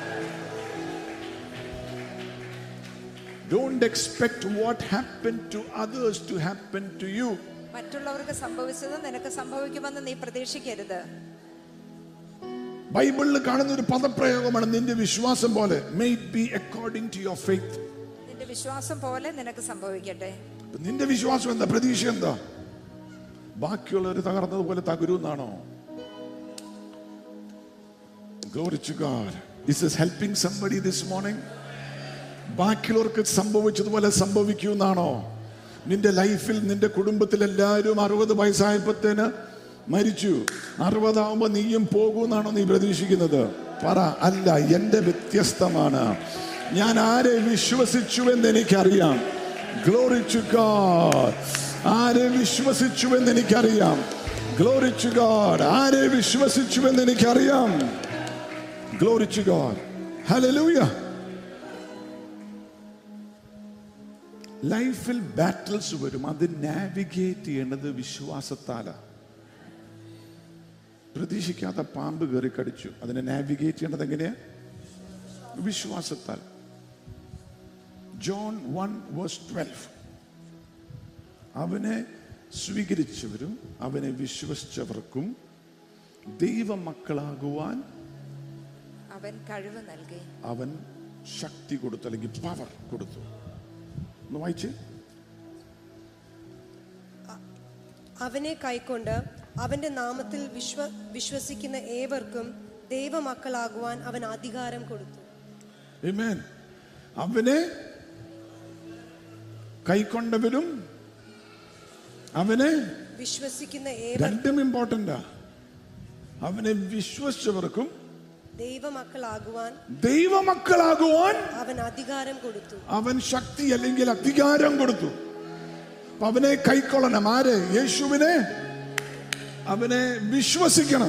Don't expect what happened to others to happen to you. മറ്റുള്ളവർക്ക് സംഭവിച്ചത് നിനക്ക് സംഭവിക്കുമെന്ന് നീ പ്രതീക്ഷിക്കരുത് ബൈബിളിൽ കാണുന്ന ഒരു പദപ്രയോഗമാണ് നിന്റെ വിശ്വാസം പോലെ may be according to your faith നിന്റെ വിശ്വാസം പോലെ നിനക്ക് സംഭവിക്കട്ടെ നിന്റെ വിശ്വാസം എന്താ പ്രതീക്ഷ എന്താ ബാക്കിയുള്ളവർ തകർന്നതുപോലെ തകരുന്നാണോ Glory to God. Is is helping somebody this morning ബാക്കിയുള്ളവർക്ക് സംഭവിച്ചതുപോലെ സംഭവിക്കുമെന്നാണോ നിന്റെ ലൈഫിൽ നിന്റെ കുടുംബത്തിൽ എല്ലാവരും അറുപത് വയസ്സായപ്പോഴത്തേന് മരിച്ചു അറുപതാവുമ്പോ നീയും പോകുമെന്നാണോ നീ പ്രതീക്ഷിക്കുന്നത് പറ അല്ല എന്റെ വ്യത്യസ്തമാണ് ഞാൻ ആരെ വിശ്വസിച്ചു എന്ന് എനിക്കറിയാം ഗ്ലോറി ടു ഗോഡ് ആരെ വിശ്വസിച്ചു എന്ന് എനിക്കറിയാം ഗ്ലോറി ടു ഗോഡ് ആരെ വിശ്വസിച്ചു എന്ന് എനിക്കറിയാം ഗ്ലോറി ടു ഗോഡ് ഹല്ലേലൂയ ലൈഫിൽ ബാറ്റിൽസ് വരും അത് നാവിഗേറ്റ് ചെയ്യേണ്ടത് വിശ്വാസത്താല പ്രതീക്ഷിക്കാത്ത പാമ്പ് കയറി കടിച്ചു അതിനെ നാവിഗേറ്റ് ചെയ്യേണ്ടത് എങ്ങനെയാ വിശ്വാസത്താൽ ജോൺ വൺ വേഴ്സ് ട്വൽവ് അവനെ സ്വീകരിച്ചവരും അവനെ വിശ്വസിച്ചവർക്കും ദൈവമക്കളാകുവാൻ അവൻ കഴിവ് നൽകി അവൻ ശക്തി കൊടുത്തു അല്ലെങ്കിൽ പവർ കൊടുത്തു ഒന്ന് വായിച്ചേ അവനെ കൈക്കൊണ്ട് അവന്റെ നാമത്തിൽ വിശ്വ വിശ്വസിക്കുന്ന ഏവർക്കും ദൈവമക്കളാകുവാൻ അവൻ അധികാരം കൊടുത്തു Amen. അവനെ കൈക്കൊണ്ടവരും അവനെ വിശ്വസിക്കുന്ന ഏവർ രണ്ടും ഇമ്പോർട്ടന്റാ അവനെ വിശ്വസിച്ചവർക്കും ദൈവമക്കളാകുവാൻ ദൈവമക്കളാകുവാൻ അവൻ അധികാരം കൊടുത്തു അവൻ ശക്തി അല്ലെങ്കിൽ അധികാരം കൊടുത്തു അപ്പൊ അവനെ കൈക്കൊള്ളണം ആര് യേശുവിനെ അവനെ വിശ്വസിക്കണം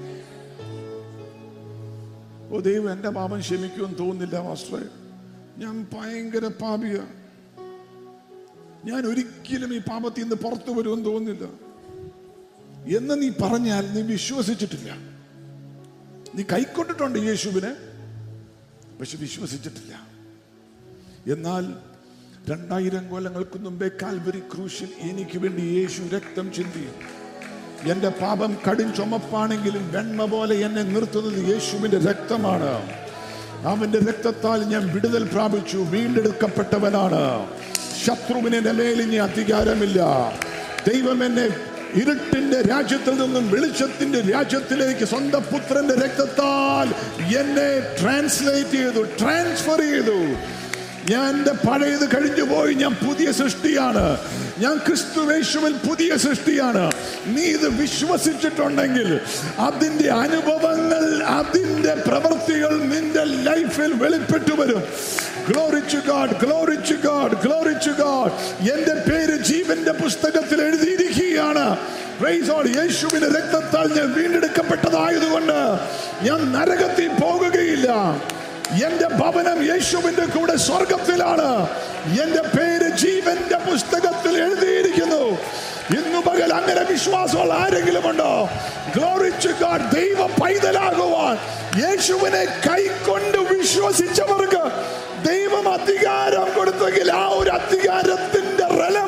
ഓ ദൈവം എന്റെ പാപം ക്ഷമിക്കുമെന്ന് തോന്നുന്നില്ല മാസ്റ്ററെ ഞാൻ ഭയങ്കര പാപിയ ഞാൻ ഒരിക്കലും ഈ പാപത്തിൽ നിന്ന് പുറത്തു വരുമെന്ന് തോന്നുന്നില്ല എന്ന് നീ പറഞ്ഞാൽ നീ വിശ്വസിച്ചിട്ടില്ല നീ കൈക്കൊണ്ടിട്ടുണ്ട് യേശുവിനെ പക്ഷെ വിശ്വസിച്ചിട്ടില്ല എന്നാൽ രണ്ടായിരം കൊല്ലങ്ങൾക്ക് മുമ്പേ കാൽവരി ക്രൂശിൽ എനിക്ക് വേണ്ടി യേശു രക്തം ചിന്തി എന്റെ പാപം കടും ചുമപ്പാണെങ്കിലും വെണ്മ പോലെ എന്നെ നിർത്തുന്നത് യേശുവിന്റെ രക്തമാണ് അവന്റെ രക്തത്താൽ ഞാൻ വിടുതൽ പ്രാപിച്ചു വീണ്ടെടുക്കപ്പെട്ടവനാണ് ശത്രുവിനെ എന്റെ മേൽ ഇനി അധികാരമില്ല ദൈവം എന്നെ ഇരുട്ടിന്റെ രാജ്യത്തിൽ നിന്നും വെളിച്ചത്തിന്റെ രാജ്യത്തിലേക്ക് സ്വന്തം പുത്രന്റെ രക്തത്താൽ എന്നെ ട്രാൻസ്ലേറ്റ് ചെയ്തു ട്രാൻസ്ഫർ ചെയ്തു ഞാൻ എന്റെ പഴയത് കഴിഞ്ഞു പോയി ഞാൻ പുതിയ സൃഷ്ടിയാണ് ഞാൻ ക്രിസ്തുവേശുവിൽ പുതിയ സൃഷ്ടിയാണ് നീ ഇത് വിശ്വസിച്ചിട്ടുണ്ടെങ്കിൽ അതിന്റെ അനുഭവങ്ങൾ അതിന്റെ പ്രവൃത്തികൾ നിന്റെ ലൈഫിൽ വെളിപ്പെട്ടു വരും glory to God glory to God glory to God എന്റെ പേര് ജീവന്റെ പുസ്തകത്തിൽ എഴുതിയിരിക്കുകയാണ് Praise God. യേശുവിന്റെ രക്തത്താൽ ഞാൻ വീണ്ടെടുക്കപ്പെട്ടതായതുകൊണ്ട് ഞാൻ നരകത്തിൽ പോകുകയില്ല എന്റെ ഭവനം യേശുവിന്റെ കൂടെ സ്വർഗത്തിലാണ് എന്റെ പേര് ജീവന്റെ പുസ്തകത്തിൽ എഴുതിയിരിക്കുന്നു ഇന്നു പകൽ അങ്ങനെ വിശ്വാസമുള്ള ആരെങ്കിലും ഉണ്ടോ ഗ്ലോറിച്ച് ഗാഡ് ദൈവ പൈതലാകുവാൻ യേശുവിനെ കൈക്കൊണ്ട് വിശ്വസിച്ചവർക്ക് ദൈവം അധികാരം കൊടുത്തെങ്കിൽ ആ ഒരു അധികാരത്തിന്റെ റലം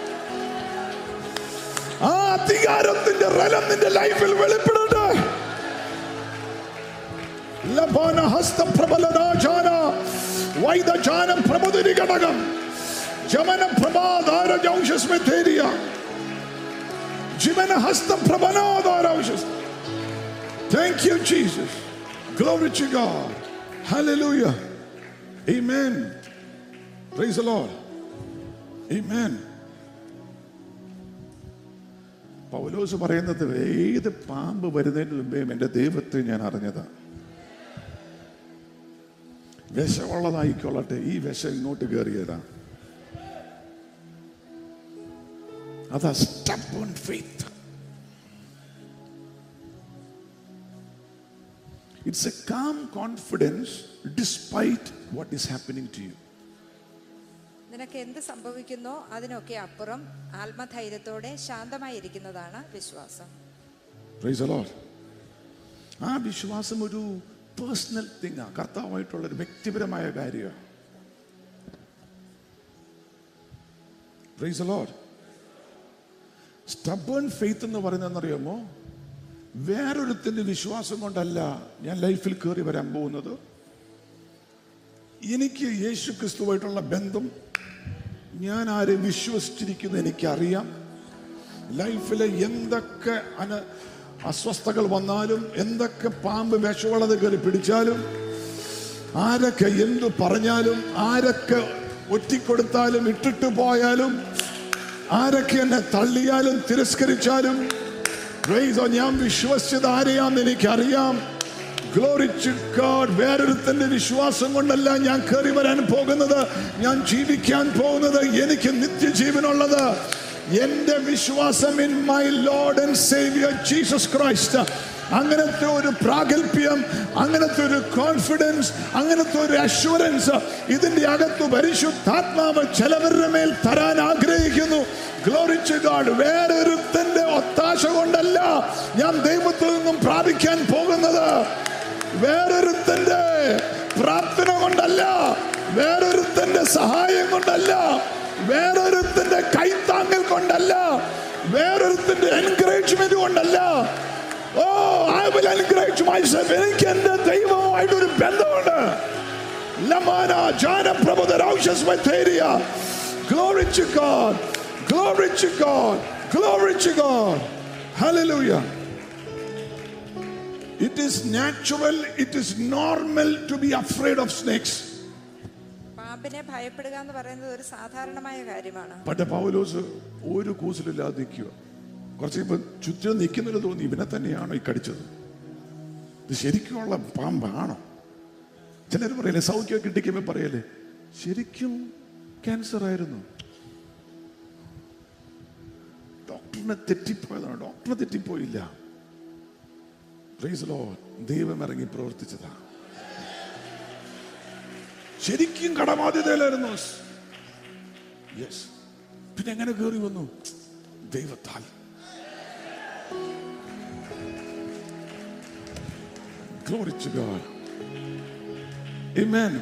ആ അധികാരത്തിന്റെ റലം നിന്റെ ലൈഫിൽ വെളിപ്പെടട്ടെ ലഭന ഹസ്തപ്രബലനാചാര വൈദജാനം പ്രബുദിനി ഘടകം ജമന പ്രഭാധാര ജൗഷസ്മിഥേരിയ ജിമന ഹസ്തപ്രബനാധാരൗഷസ് Thank you, Jesus. Glory to God. Hallelujah. Amen. Praise the Lord. Amen. പൗലോസ് പറയുന്നത് ഏത് പാമ്പ് വരുന്നതിന് മുമ്പേ എൻ്റെ ദൈവത്തെ ഞാൻ അറിഞ്ഞതാണ് വിഷമുള്ളതായിക്കൊള്ളട്ടെ ഈ വിഷം ഇങ്ങോട്ട് കയറിയതാ അതാ step on faith it's a calm confidence despite what is happening to you നിനക്ക് എന്ത് സംഭവിക്കുന്നോ അതിനൊക്കെ അപ്പുറം ആത്മധൈര്യത്തോടെ ശാന്തമായിരിക്കുന്നതാണ് വിശ്വാസം പ്രൈസ് the Lord. ആ വിശ്വാസം ഒരു പേഴ്സണൽ തിങ് ആ കർത്താവായിട്ടുള്ള ഒരു വ്യക്തിപരമായ കാര്യമാണ് പ്രൈസ് ലോഡ് സ്റ്റബേൺ ഫെയ്ത്ത് എന്ന് പറയുന്നതെന്നറിയാമോ വേറൊരുത്തിന്റെ വിശ്വാസം കൊണ്ടല്ല ഞാൻ ലൈഫിൽ കയറി വരാൻ പോകുന്നത് എനിക്ക് യേശു ക്രിസ്തുവായിട്ടുള്ള ബന്ധം ഞാൻ ആരെ വിശ്വസിച്ചിരിക്കുന്നു എനിക്കറിയാം ലൈഫിലെ എന്തൊക്കെ അന അസ്വസ്ഥകൾ വന്നാലും എന്തൊക്കെ പാമ്പ് വിഷമുള്ളത് കയറി പിടിച്ചാലും ആരൊക്കെ എന്തു പറഞ്ഞാലും ആരൊക്കെ ഒറ്റിക്കൊടുത്താലും ഇട്ടിട്ട് പോയാലും ആരൊക്കെ എന്നെ തള്ളിയാലും തിരസ്കരിച്ചാലും Praise God. ഞാൻ വിശ്വസിച്ചത് ആരെയാന്ന് എനിക്കറിയാം Glory to God. വേറൊരുത്തന്റെ വിശ്വാസം കൊണ്ടല്ല ഞാൻ കയറി വരാൻ പോകുന്നത് ഞാൻ ജീവിക്കാൻ പോകുന്നത് എനിക്ക് നിത്യജീവനുള്ളത് എന്റെ വിശ്വാസം in my Lord and saviour Jesus Christ അങ്ങനത്തെ ഒരു പ്രാഗൽഭ്യം അങ്ങനത്തെ ഒരു കോൺഫിഡൻസ് അങ്ങനത്തെ ഒരു അഷുറൻസ് ഇതിന്റെ അകത്ത് പരിശുദ്ധാത്മാവ് ചിലവരുടെ മേൽ തരാൻ ആഗ്രഹിക്കുന്നു Glory to God. വേറൊരുത്തന്റെ ഒത്താശ കൊണ്ടല്ല ഞാൻ ദൈവത്തിൽ നിന്നും പ്രാപിക്കാൻ പോകുന്നത് വേറൊരുത്തന്റെ പ്രാർത്ഥന കൊണ്ടല്ല വേറൊരുത്തന്റെ സഹായം കൊണ്ടല്ല വേറൊരുത്തന്റെ കൈത്താങ്ങൽ കൊണ്ടല്ല വേറൊരുത്തന്റെ എൻകറേജ്മെന്റ് കൊണ്ടല്ല oh I will encourage myself എനിക്ക് എന്റെ ദൈവവുമായിട്ട് ഒരു ബന്ധമുണ്ട് ലമാന ജാനപ്രഭുത റൗഷസ് വൈഥേരിയ Glory to God. Glory to God. Glory to God. Hallelujah. It is natural, it is normal to be afraid of snakes. പാമ്പിനെ ഭയപ്പെടുക എന്ന് പറയുന്നത് ഒരു സാധാരണമായ കാര്യമാണ് പണ്ട് പൗലോസ് ഒരു കൂസലില്ലാതെ നിൽക്കുക കുറച്ച് കഴിയുമ്പോൾ ചുറ്റും നിൽക്കുന്നില്ല തോന്നി ഇവനെ തന്നെയാണോ ഈ കടിച്ചത് ഇത് ശരിക്കുമുള്ള പാമ്പാണോ ചിലർ പറയല്ലേ സൗഖ്യം കിട്ടിക്കുമ്പോൾ പറയല്ലേ ശരിക്കും ക്യാൻസർ ആയിരുന്നു ഡോക്ടറിനെ തെറ്റിപ്പോയതാണ് ഡോക്ടറിനെ തെറ്റിപ്പോയില്ല Praise the Lord. ദൈവം ഇറങ്ങി പ്രവർത്തിച്ചതാ ശരിക്കും കടബാധ്യതയിലായിരുന്നു യെസ് പിന്നെ എങ്ങനെ കയറി വന്നു ദൈവത്താൽ Glory to God. Amen.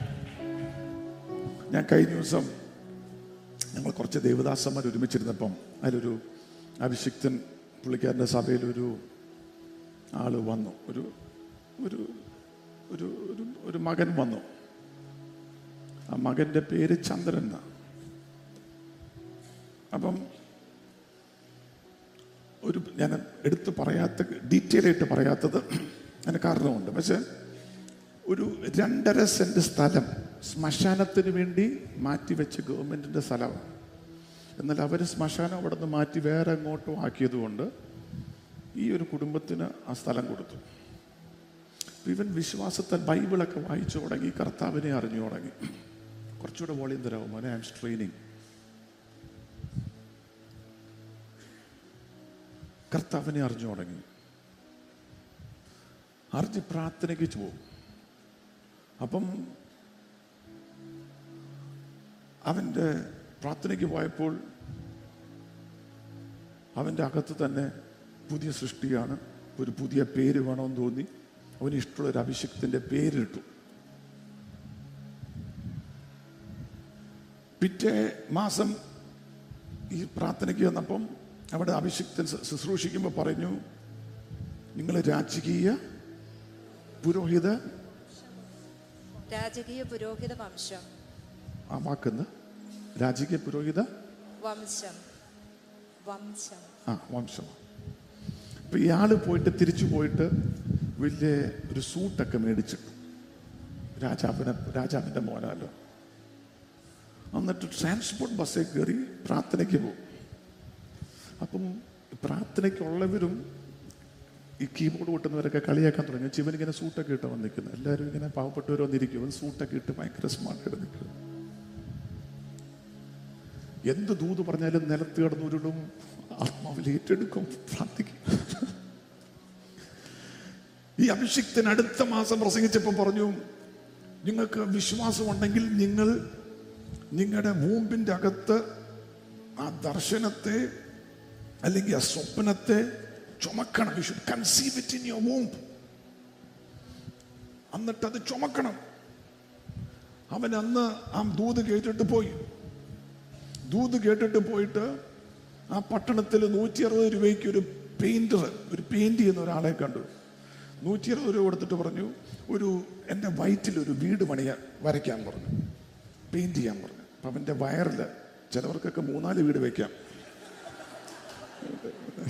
ഞാൻ കഴിഞ്ഞ ദിവസം ഞങ്ങൾ കുറച്ച് ദേവദാസന്മാർ ഒരുമിച്ചിരുന്നപ്പം അതിലൊരു അഭിഷിക്തൻ പുള്ളിക്കാരൻ്റെ സഭയിൽ ഒരു ആള് വന്നു ഒരു ഒരു ഒരു ഒരു ഒരു മകൻ വന്നു ആ മകന്റെ പേര് ചന്ദ്രൻ എന്നാ അപ്പം ഒരു ഞാൻ എടുത്ത് പറയാത്ത ഡീറ്റെയിൽ ആയിട്ട് പറയാത്തത് അതിന് കാരണമുണ്ട് പക്ഷെ ഒരു രണ്ടര സെന്റ് സ്ഥലം ശ്മശാനത്തിന് വേണ്ടി മാറ്റിവെച്ച ഗവൺമെന്റിന്റെ സ്ഥലമാണ് എന്നാൽ അവർ ശ്മശാനം അവിടെ നിന്ന് മാറ്റി വേറെ എങ്ങോട്ടും ആക്കിയതുകൊണ്ട് ഈ ഒരു കുടുംബത്തിന് ആ സ്ഥലം കൊടുത്തു ഇവൻ വിശ്വാസത്താൽ ബൈബിളൊക്കെ വായിച്ചു തുടങ്ങി കർത്താവിനെ അറിഞ്ഞു തുടങ്ങി കുറച്ചുകൂടെ വോളിയം തരാമോ മോനെ ഐ എം സ്ട്രെയിനിങ് കർത്താവിനെ അറിഞ്ഞു തുടങ്ങി അറിഞ്ഞ് പ്രാർത്ഥനയ്ക്ക് പോകും അപ്പം അവൻ്റെ പ്രാർത്ഥനയ്ക്ക് പോയപ്പോൾ അവൻ്റെ അകത്ത് തന്നെ പുതിയ സൃഷ്ടിയാണ് ഒരു പുതിയ പേര് വേണമെന്ന് തോന്നി അവന് ഇഷ്ടമുള്ള ഒരു അഭിഷേകത്തിൻ്റെ പേരിട്ടു പിറ്റേ മാസം ഈ പ്രാർത്ഥനയ്ക്ക് വന്നപ്പം അവിടെ അഭിഷിക്തൻ ശു- ശുശ്രൂഷിക്കുമ്പോൾ പറഞ്ഞു നിങ്ങൾ രാജകീയ പുരോഹിത രാജകീയ പുരോഹിത വംശം ആ വാക്കുന്ന് രാജകീയ പുരോഹിത വംശം വംശം ആ വംശം അപ്പൊ ഇയാള് പോയിട്ട് തിരിച്ചു പോയിട്ട് വലിയ ഒരു സൂട്ടൊക്കെ മേടിച്ചിട്ടു രാജാവിനെ രാജാവിന്റെ മോനല്ലോ എന്നിട്ട് ട്രാൻസ്പോർട്ട് ബസ്സിൽ കയറി പ്രാർത്ഥനയ്ക്ക് പോകും അപ്പം പ്രാർത്ഥനയ്ക്കുള്ളവരും ഈ കീബോർഡ് കൊട്ടുന്നവരൊക്കെ കളിയാക്കാൻ തുടങ്ങി ചിവൻ ഇങ്ങനെ സൂട്ടൊക്കെ ഇട്ട് വന്നിരിക്കുന്നത് എല്ലാവരും ഇങ്ങനെ പാവപ്പെട്ടവർ വന്നിരിക്കും അവൻ സൂട്ടൊക്കെ ഇട്ട് ഭയങ്കര സ്മാർട്ടായിട്ട് നിൽക്കും എന്ത് ദൂത് പറഞ്ഞാലും നിലത്ത് കിടന്നുരുടും ആത്മാവിൽ ഏറ്റെടുക്കും പ്രാർത്ഥിക്കും ഈ അഭിഷിക്തൻ അടുത്ത മാസം പ്രസംഗിച്ചപ്പോൾ പറഞ്ഞു നിങ്ങൾക്ക് വിശ്വാസമുണ്ടെങ്കിൽ നിങ്ങൾ നിങ്ങളുടെ മൂമ്പിന്റെ അകത്ത് ആ ദർശനത്തെ അല്ലെങ്കിൽ ആ സ്വപ്നത്തെ ചുമക്കണം you should conceive it in your womb എന്നിട്ട് അത് ചുമക്കണം അവൻ അന്ന് ആ ദൂത് കേട്ടിട്ട് പോയി ദൂത് കേട്ടിട്ട് പോയിട്ട് ആ പട്ടണത്തിൽ നൂറ്റി അറുപത് രൂപയ്ക്ക് ഒരു പെയിന്റർ ഒരു പെയിന്റ് ചെയ്യുന്ന ഒരാളെ കണ്ടു നൂറ്റി അറുപത് രൂപ കൊടുത്തിട്ട് പറഞ്ഞു ഒരു എൻ്റെ വയറ്റിൽ ഒരു വീട് പണിയാൻ വരയ്ക്കാൻ പറഞ്ഞു പെയിന്റ് ചെയ്യാൻ പറഞ്ഞു അപ്പം അവൻ്റെ വയറിൽ ചിലവർക്കൊക്കെ മൂന്നാല് വീട് വയ്ക്കാം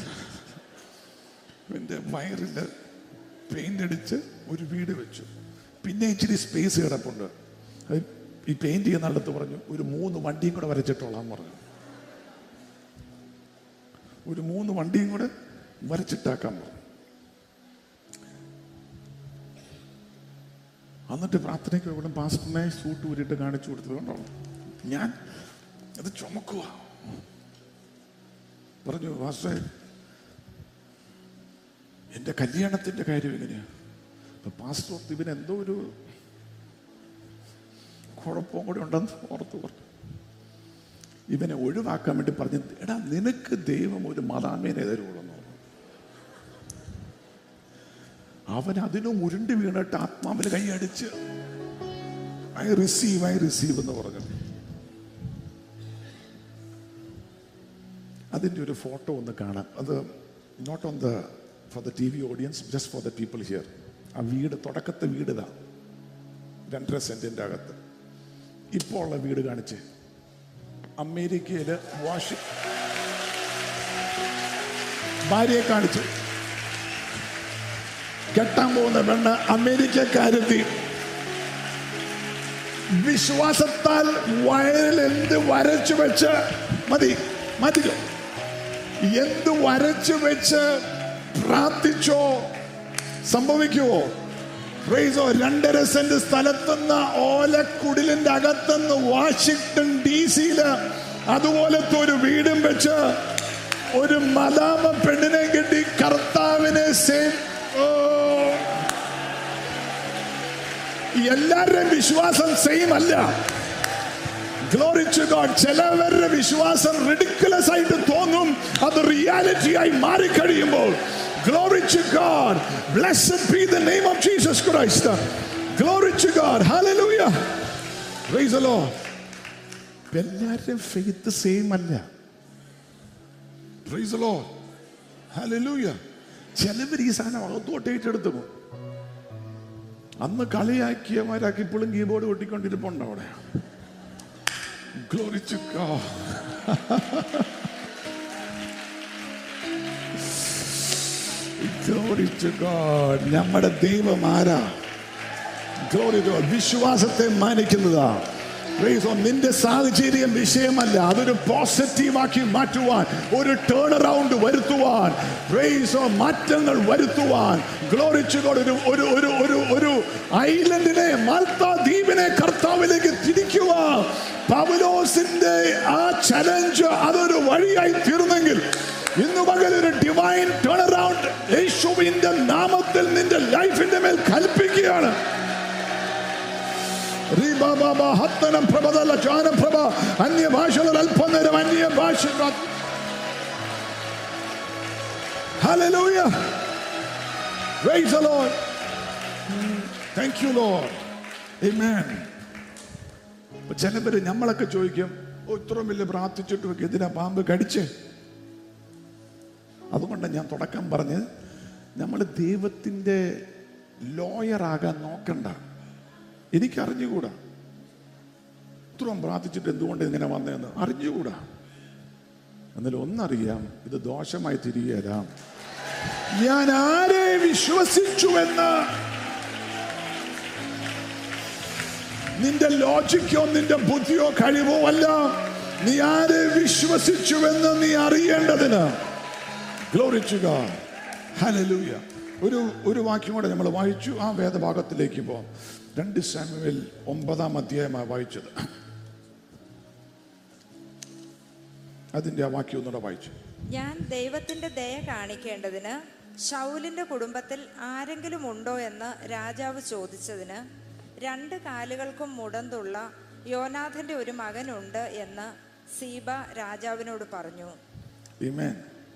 എൻ്റെ വയറിൽ പെയിന്റ് അടിച്ച് ഒരു വീട് വെച്ചു പിന്നെ ഇച്ചിരി സ്പേസ് കിടപ്പുണ്ട് അത് ഈ പെയിന്റ് ചെയ്യുന്ന അടുത്ത് പറഞ്ഞു ഒരു മൂന്ന് വണ്ടിയും കൂടെ വരച്ചിട്ടോളാം പറഞ്ഞു ഒരു മൂന്ന് വണ്ടിയും കൂടെ വരച്ചിട്ടാക്കാൻ പറഞ്ഞു എന്നിട്ട് പ്രാർത്ഥനയ്ക്ക് ഇവിടെ പാസ്റ്ററിനെ സൂട്ട് ഊരിട്ട് കാണിച്ചു കൊടുത്തത് കണ്ടോ ഞാൻ അത് ചുമക്കുക പറഞ്ഞു പാസ്റ്ററെ എൻ്റെ കല്യാണത്തിൻ്റെ കാര്യം എങ്ങനെയാ അപ്പൊ പാസ്റ്റർ ഓർത്ത് ഇവന് എന്തോ ഒരു കുഴപ്പവും കൂടെ ഉണ്ടെന്ന് ഓർത്ത് പറഞ്ഞു ഇവനെ ഒഴിവാക്കാൻ വേണ്ടി പറഞ്ഞു എടാ നിനക്ക് ദൈവം ഒരു മതാമേനെ തരുള്ളൂ അവൻ അതിനും ഉരുണ്ട് വീണിട്ട് ആത്മാവിൽ കൈയടിച്ച് ഐ റിസീവ് ഐ റിസീവ് എന്ന് പറഞ്ഞു അതിൻ്റെ ഒരു ഫോട്ടോ ഒന്ന് കാണാം അത് not on the for the T V audience just for the people here ആ വീട് തുടക്കത്തെ വീട് ഇതാ രണ്ടര സെന്റിന്റെ അകത്ത് ഇപ്പോൾ ഉള്ള വീട് കാണിച്ച് അമേരിക്കയില് വാഷി ഭാര്യയെ കാണിച്ചു കെട്ടാൻ പോകുന്ന പെണ്ണ് അമേരിക്കക്കാരെത്തി വിശ്വാസത്താൽ വയറിൽ എന്ത് വരച്ചു വെച്ച് മതി മതിയോ എന്ത് വരച്ചു വെച്ച് പ്രാർത്ഥിച്ചോ സംഭവിക്കുവോ പ്രൈസോ രണ്ടര സെന്റ് സ്ഥലത്തുനിന്ന് ഓലക്കുടിലിന്റെ അകത്തുനിന്ന് വാഷിങ്ടൺ ഡി സിയില് അതുപോലത്തെ ഒരു വീടും വെച്ച് ഒരു മദാമ പെണ്ണിനെ കിട്ടി കർത്താവിനെ സേവ് ഓ. എല്ലാവരുടെയും വിശ്വാസം സെയിം അല്ല ഗ്ലോറി ടു ഗോഡ് ചിലവരുടെ വിശ്വാസം റിഡിക്കുലസ് ആയിട്ട് തോന്നും അത് റിയാലിറ്റി ആയി മാറിക്കഴിയുമ്പോൾ glory to God blessed be the name of Jesus Christ glory to God hallelujah praise the Lord എല്ലാവരുടെയും ഫെയ്ത്ത് സെയിം അല്ല പ്രൈസ് ദി ലോർഡ് ഹല്ലേലൂയ ചിലവർ ഈ സാധനം അകത്തോട്ട് ഏറ്റെടുത്തു പോകും അന്ന് കളിയാക്കിയമാരാക്കി ഇപ്പോഴും കീബോർഡ് കൊട്ടിക്കൊണ്ടിരിപ്പുണ്ട് അവിടെ Glory to God. Glory to God. നമ്മുടെ ദൈവം ആരാ Glory to God. വിശ്വാസത്തെ മാനിക്കുന്നതാ Praise God. നിന്റെ സാഹചര്യം വിഷയമല്ല അതൊരു പോസിറ്റീവാക്കി മാറ്റുവാൻ ഒരു ടേൺ അറൗണ്ട് വരുത്തുവാൻ Praise God. മാറ്റങ്ങൾ വരുത്തുവാൻ Glory to God. ഒരു ഒരു ഒരു ഒരു ഒരു ഐലൻഡിനെ മാൽത്ത ദ്വീപിനെ കർത്താവിലേക്ക് തിരിക്കുക പൗലോസിന്റെ ആ ചലഞ്ച് അതൊരു വഴിയായി തീർന്നെങ്കിൽ ഇന്ന് പകൽ ഒരു ഡിവൈൻ ടേൺ അറൗണ്ട് യേശുവിന്റെ നാമത്തിൽ നിന്റെ ലൈഫിന്റെ മേൽ കൽപ്പിക്കുകയാണ് റീബാബാബ, ഹത്തനം പ്രഭതല്ല ജാനപ്രഭ അന്യഭാഷകൾ അല്പനേരം അന്യഭാഷ Hallelujah. Praise the Lord. Thank you, Lord. Amen. അപ്പൊ ചിലവര് നമ്മളൊക്കെ ചോദിക്കും ഓ ഇത്രയും വലിയ പ്രാർത്ഥിച്ചിട്ട് എന്തിനാ പാമ്പ് കടിച്ച് അതുകൊണ്ടാണ് ഞാൻ തുടക്കം പറഞ്ഞ് നമ്മൾ ദൈവത്തിൻ്റെ ലോയറാകാൻ നോക്കണ്ട എനിക്ക് അറിഞ്ഞുകൂടാ ഇത്രയും പ്രാർത്ഥിച്ചിട്ട് എന്തുകൊണ്ട് ഇങ്ങനെ വന്നതെന്ന് അറിഞ്ഞുകൂടാ എന്നാലും ഒന്നറിയാം ഇത് ദോഷമായി തിരികേല ഞാൻ ആരെ വിശ്വസിച്ചുവെന്ന് നിന്റെ ലോജിക്കോ നിന്റെ ബുദ്ധിയോ കഴിവോ അല്ല നീ ആരെ വിശ്വസിച്ചുവെന്ന് നീ അറിയേണ്ടതിന് ഗ്ലോറി ടു ഗോഡ് ഹല്ലേലൂയ ഒരു ഒരു വാക്യം കൂടെ നമ്മൾ വായിച്ചു ആ വേദഭാഗത്തിലേക്ക് പോകാം രണ്ട് സാമുവേൽ ഒമ്പതാം അധ്യായമാണ് വായിച്ചത് അതിന്റെ ആ വാക്യം ഒന്നുകൂടെ വായിച്ചു ഞാൻ ദൈവത്തിന്റെ ദയ കാണിക്കേണ്ടതിന് ശൗലിന്റെ കുടുംബത്തിൽ ആരെങ്കിലും ഉണ്ടോ എന്ന് രാജാവ് ചോദിച്ചതിന് രണ്ട് കാലുകൾക്കും മുടന്തുള്ള യോനാഥന്റെ ഒരു മകനുണ്ട് എന്ന് സീബ രാജാവിനോട് പറഞ്ഞു Amen.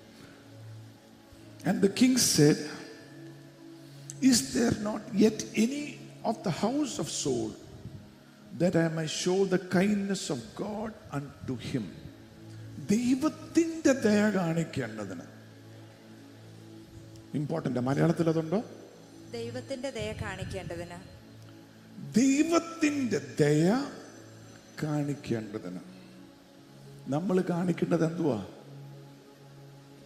And the king said, Is there not yet any of the house of Saul that I may show the kindness of God unto him? ദൈവത്തിൻ്റെ ദയ കാണിക്കേണ്ടതിന് ഇമ്പോർട്ടൻ്റ് മലയാളത്തിൽ അതുണ്ടോ ദൈവത്തിന്റെ ദയ കാണിക്കേണ്ടതിന് ദൈവത്തിൻ്റെ ദയ കാണിക്കേണ്ടതിന് നമ്മൾ കാണിക്കേണ്ടത് എന്തുവാ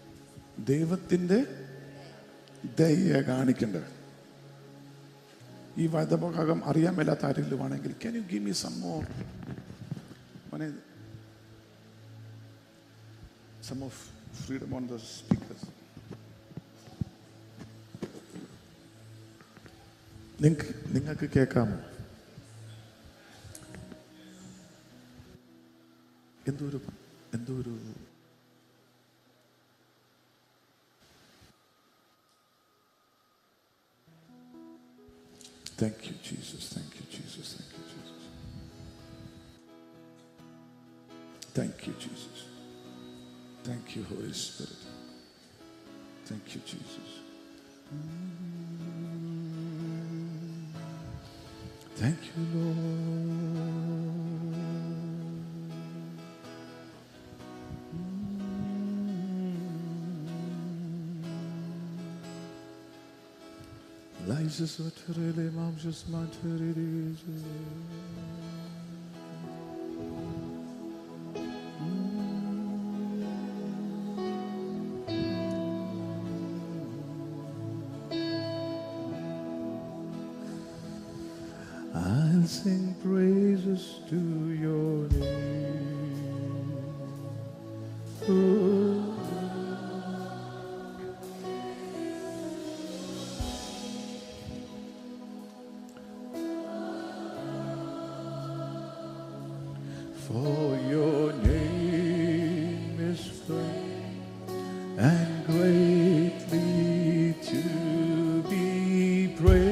ദൈവത്തിൻ്റെ ദയ കാണിക്കേണ്ടത് ഈ വേദഭാഗം അറിയാൻ മേലാത്ത ആരെങ്കിലും ആണെങ്കിൽ can you give me some more മോനെ some of freedom on the speakers നിങ്ങൾക്ക് നിങ്ങൾക്ക് കേൾക്കാമോ എന്തോ ഒരു എന്തോ ഒരു Thank you, Jesus. Thank you, Jesus. Thank you, Jesus. Thank you, Jesus. Thank you, Holy Spirit. Thank you, Jesus. Thank you, Lord. Lysis materiale mamsus materialis. I'll sing praises to your name. Oh. For your name is great and greatly to be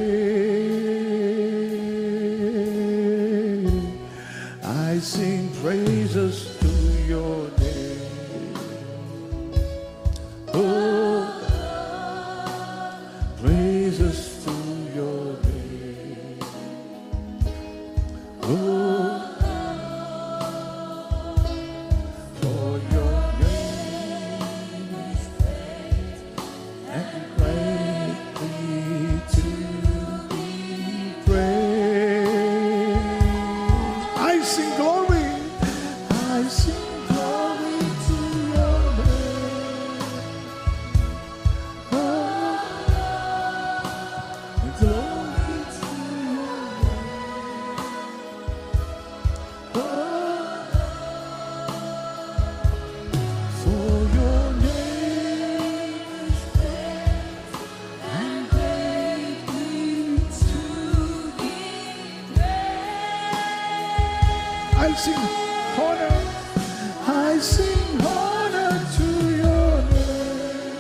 praised. I sing praises to your name. Oh, praises to your name. Oh, for your name is great and greatly to be praised. I sing glory, I sing glory to your name. Oh, glory to your name. Oh, for your name is great and greatly to be praised. I'll sing honor. I sing honor to your name.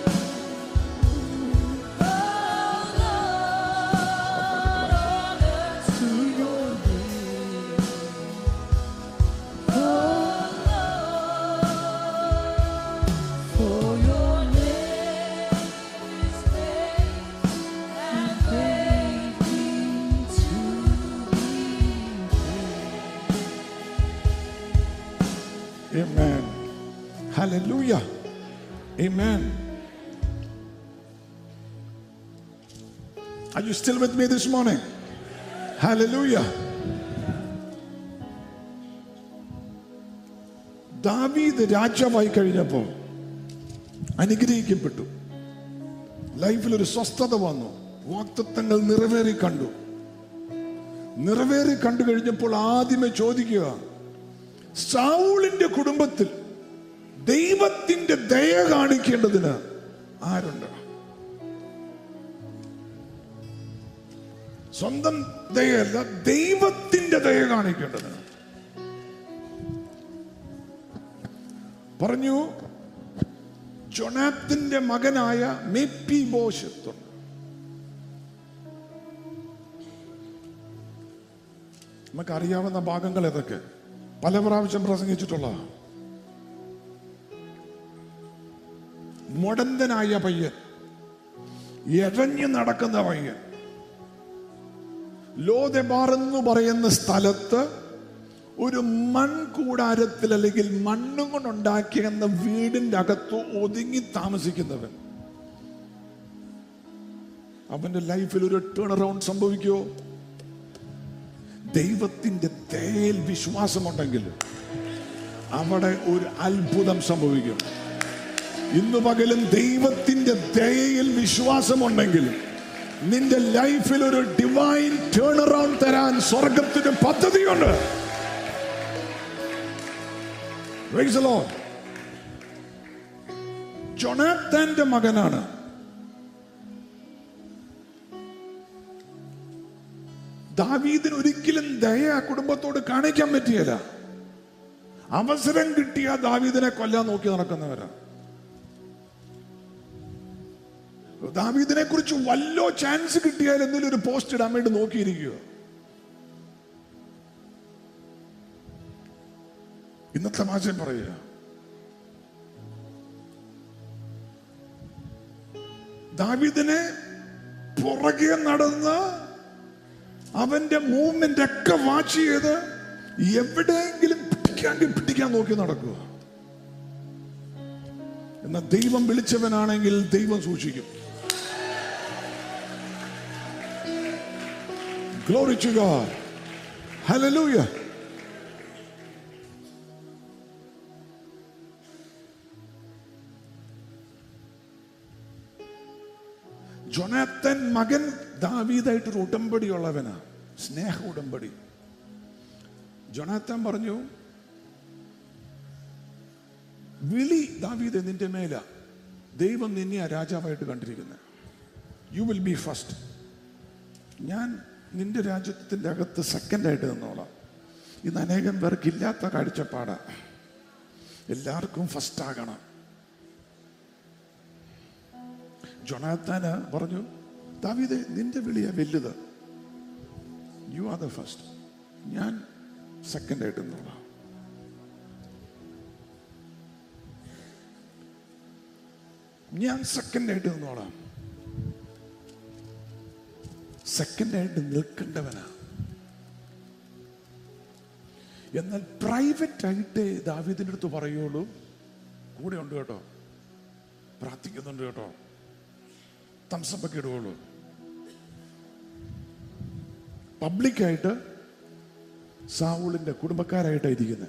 To your name. For your name is great and greatly to be Amen. Hallelujah. Amen. Are you still with me this morning? Hallelujah. ദാവീദ് രാജാവായി കഴിഞ്ഞപ്പോൾ അനുഗ്രഹിക്കപ്പെട്ടു ലൈഫിൽ ഒരു സ്വസ്ഥത വന്നു വാക്തത്വങ്ങൾ നിറവേറി കണ്ടു നിറവേറി കണ്ടു കഴിഞ്ഞപ്പോൾ ആദ്യമേ ചോദിക്കുക സൗളിന്റെ കുടുംബത്തിൽ ദൈവത്തിന്റെ ദയ കാണിക്കേണ്ടതിന് ആരുണ്ട് സ്വന്തം ദയയല്ല ദൈവത്തിന്റെ ദയ കാണിക്കേണ്ടതിന് പറഞ്ഞു ജൊനാത്തിന്റെ മകനായ മെപ്പി ബോഷത്തുണ്ട് നമുക്ക് അറിയാവുന്ന ഭാഗങ്ങൾ ഏതൊക്കെ പല പ്രാവശ്യം പ്രസംഗിച്ചിട്ടുള്ള മുടന്തനായ പയ്യൻ എഴഞ്ഞു നടക്കുന്ന പയ്യൻ ലോദെബാർ എന്ന് പറയുന്ന സ്ഥലത്ത് ഒരു മൺകൂടാരത്തിൽ അല്ലെങ്കിൽ മണ്ണും കൊണ്ടുണ്ടാക്കിയെന്ന വീടിന്റെ അകത്ത് ഒതുങ്ങി താമസിക്കുന്നവൻ അവന്റെ ലൈഫിൽ ഒരു ടേൺ അറൗണ്ട് സംഭവിക്കുമോ ദൈവത്തിന്റെ ദയയിൽ വിശ്വാസമുണ്ടെങ്കിൽ അവിടെ ഒരു അത്ഭുതം സംഭവിക്കും ഇന്ന് പകലും ദൈവത്തിന്റെ ദയയിൽ വിശ്വാസമുണ്ടെങ്കിൽ നിന്റെ ലൈഫിൽ ഒരു ഡിവൈൻ ടേൺ അറൗണ്ട് തരാൻ സ്വർഗത്തിന് പദ്ധതിയുണ്ട് Praise the Lord. ജൊണാത്തന്റെ മകനാണ് ദാവീദിന് ഒരിക്കലും ദയ ആ കുടുംബത്തോട് കാണിക്കാൻ പറ്റിയല്ല അവസരം കിട്ടിയ ദാവീദിനെ കൊല്ലാൻ നോക്കി നടക്കുന്നവരാ ദാവീദിനെ കുറിച്ച് വല്ലോ ചാൻസ് കിട്ടിയാൽ എന്തെങ്കിലും ഒരു പോസ്റ്റ് ഇടാൻ വേണ്ടി നോക്കിയിരിക്കുക ഇന്നത്തെ ഭാഷയും പറയുക ദാവീദിനെ പുറകെ നടന്ന് അവന്റെ മൂവ്മെന്റ് ഒക്കെ വാച്ച് ചെയ്ത് എവിടെയെങ്കിലും പിടിക്കാൻ പിടിക്കാൻ നോക്കി നടക്കുക എന്നാൽ ദൈവം വിളിച്ചവനാണെങ്കിൽ ദൈവം സൂക്ഷിക്കും Glory to God. Hallelujah. Jonathan മകൻ ദാവീദായിട്ടൊരു ഉടമ്പടി ഉള്ളവനാ സ്നേഹ ഉടമ്പടി ജൊനാത്തൻ പറഞ്ഞു വിളി ദാവീദ് നിന്റെ മേല ദൈവം നിന്നെ ആ രാജാവായിട്ട് കണ്ടിരിക്കുന്നത് യു വിൽ ബി ഫസ്റ്റ് ഞാൻ നിന്റെ രാജ്യത്തിൻ്റെ അകത്ത് സെക്കൻഡായിട്ട് നിന്നോളാം ഇന്ന് അനേകം പേർക്ക് ഇല്ലാത്ത കാഴ്ചപ്പാടാ എല്ലാവർക്കും ഫസ്റ്റ് ആകണം ജൊണാത്താന് പറഞ്ഞു ദാവീദേ നിന്റെ വിളിയാ വലുത് യു ആർ ദ ഫസ്റ്റ് ഞാൻ സെക്കൻഡായിട്ട് നിന്നോളാം ഞാൻ സെക്കൻഡായിട്ട് നിന്നോളാം സെക്കൻഡായിട്ട് നിൽക്കേണ്ടവനാ എന്നാൽ പ്രൈവറ്റ് ആയിട്ട് ദാവീദിന്റെ അടുത്ത് പറയുള്ളൂ കൂടെ ഉണ്ട് കേട്ടോ പ്രാർത്ഥിക്കുന്നുണ്ട് കേട്ടോ തംസപ്പൊക്കെ ഇടുകയുള്ളൂ പബ്ലിക്കായിട്ട് സാവൂളിന്റെ കുടുംബക്കാരായിട്ടാണ് ഇരിക്കുന്നത്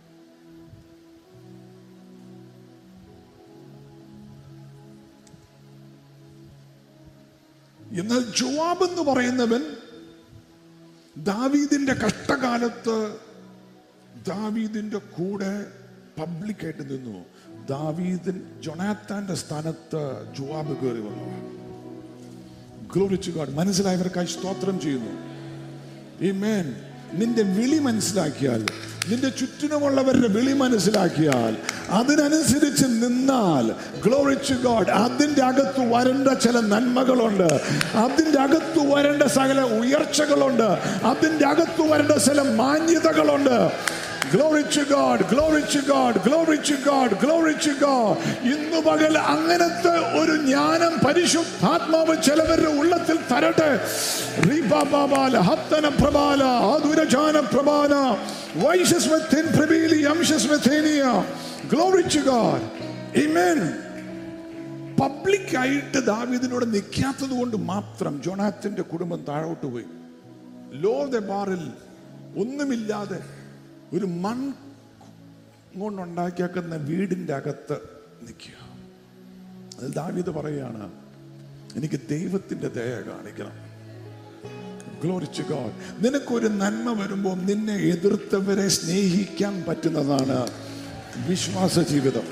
എന്നാൽ ജോവാബ് എന്ന് പറയുന്നവൻ ദാവീദിന്റെ കഷ്ടകാലത്ത് ദാവീദിന്റെ കൂടെ പബ്ലിക്കായിട്ട് നിന്നു ദാവീദിൻ ജൊണാത്താന്റെ സ്ഥാനത്ത് ജോവാബ് കയറി വന്നു ഗ്ലോറിച്ചു ഗോഡ് മനസ്സിലായവർക്കായി സ്തോത്രം ചെയ്യുന്നു Amen. നിന്റെ വിളി മനസ്സിലാക്കിയാൽ നിന്റെ ചുറ്റിനുമുള്ളവരുടെ വിളി മനസ്സിലാക്കിയാൽ അതിനനുസരിച്ച് നിന്നാൽ ഗ്ലോറിച്ച് ഗോഡ് അതിൻ്റെ അകത്ത് വരേണ്ട ചില നന്മകളുണ്ട് അതിൻ്റെ അകത്ത് വരേണ്ട സകല ഉയർച്ചകളുണ്ട് അതിൻ്റെ അകത്ത് വരേണ്ട ചില മാന്യതകളുണ്ട് Glory to God, glory to God, glory to God, glory to God. ഇന്നു പകൽ അങ്ങനത്തെ ഒരു ജ്ഞാനം പരിശുദ്ധാത്മാവ് ചിലവരുടെ ഉള്ളത്തിൽ തരട്ടെ റീപാപാല ഹത്തന പ്രബാല ആതുരജാന പ്രബാല വൈശസ്മത്തിൻ പ്രബീലി അംശസ്മത്തേനിയ glory to God amen public ആയിട്ട് ദാവീദിനോട് നിൽക്കാത്തത് കൊണ്ട് മാത്രം ജോണാത്തിന്റെ കുടുംബം താഴോട്ട് പോയി ലോ ദ ബാറിൽ ഒന്നുമില്ലാതെ ഒരു മൺ കൊണ്ടുണ്ടാക്കിയാക്കുന്ന വീടിന്റെ അകത്ത് നിൽക്കുക അതിൽ ദാവീദ് പറയുകയാണ് എനിക്ക് ദൈവത്തിന്റെ ദയ കാണിക്കണം ഗ്ലോറിച്ച് ഗോഡ് നിനക്കൊരു നന്മ വരുമ്പോൾ നിന്നെ എതിർത്തവരെ സ്നേഹിക്കാൻ പറ്റുന്നതാണ് വിശ്വാസ ജീവിതം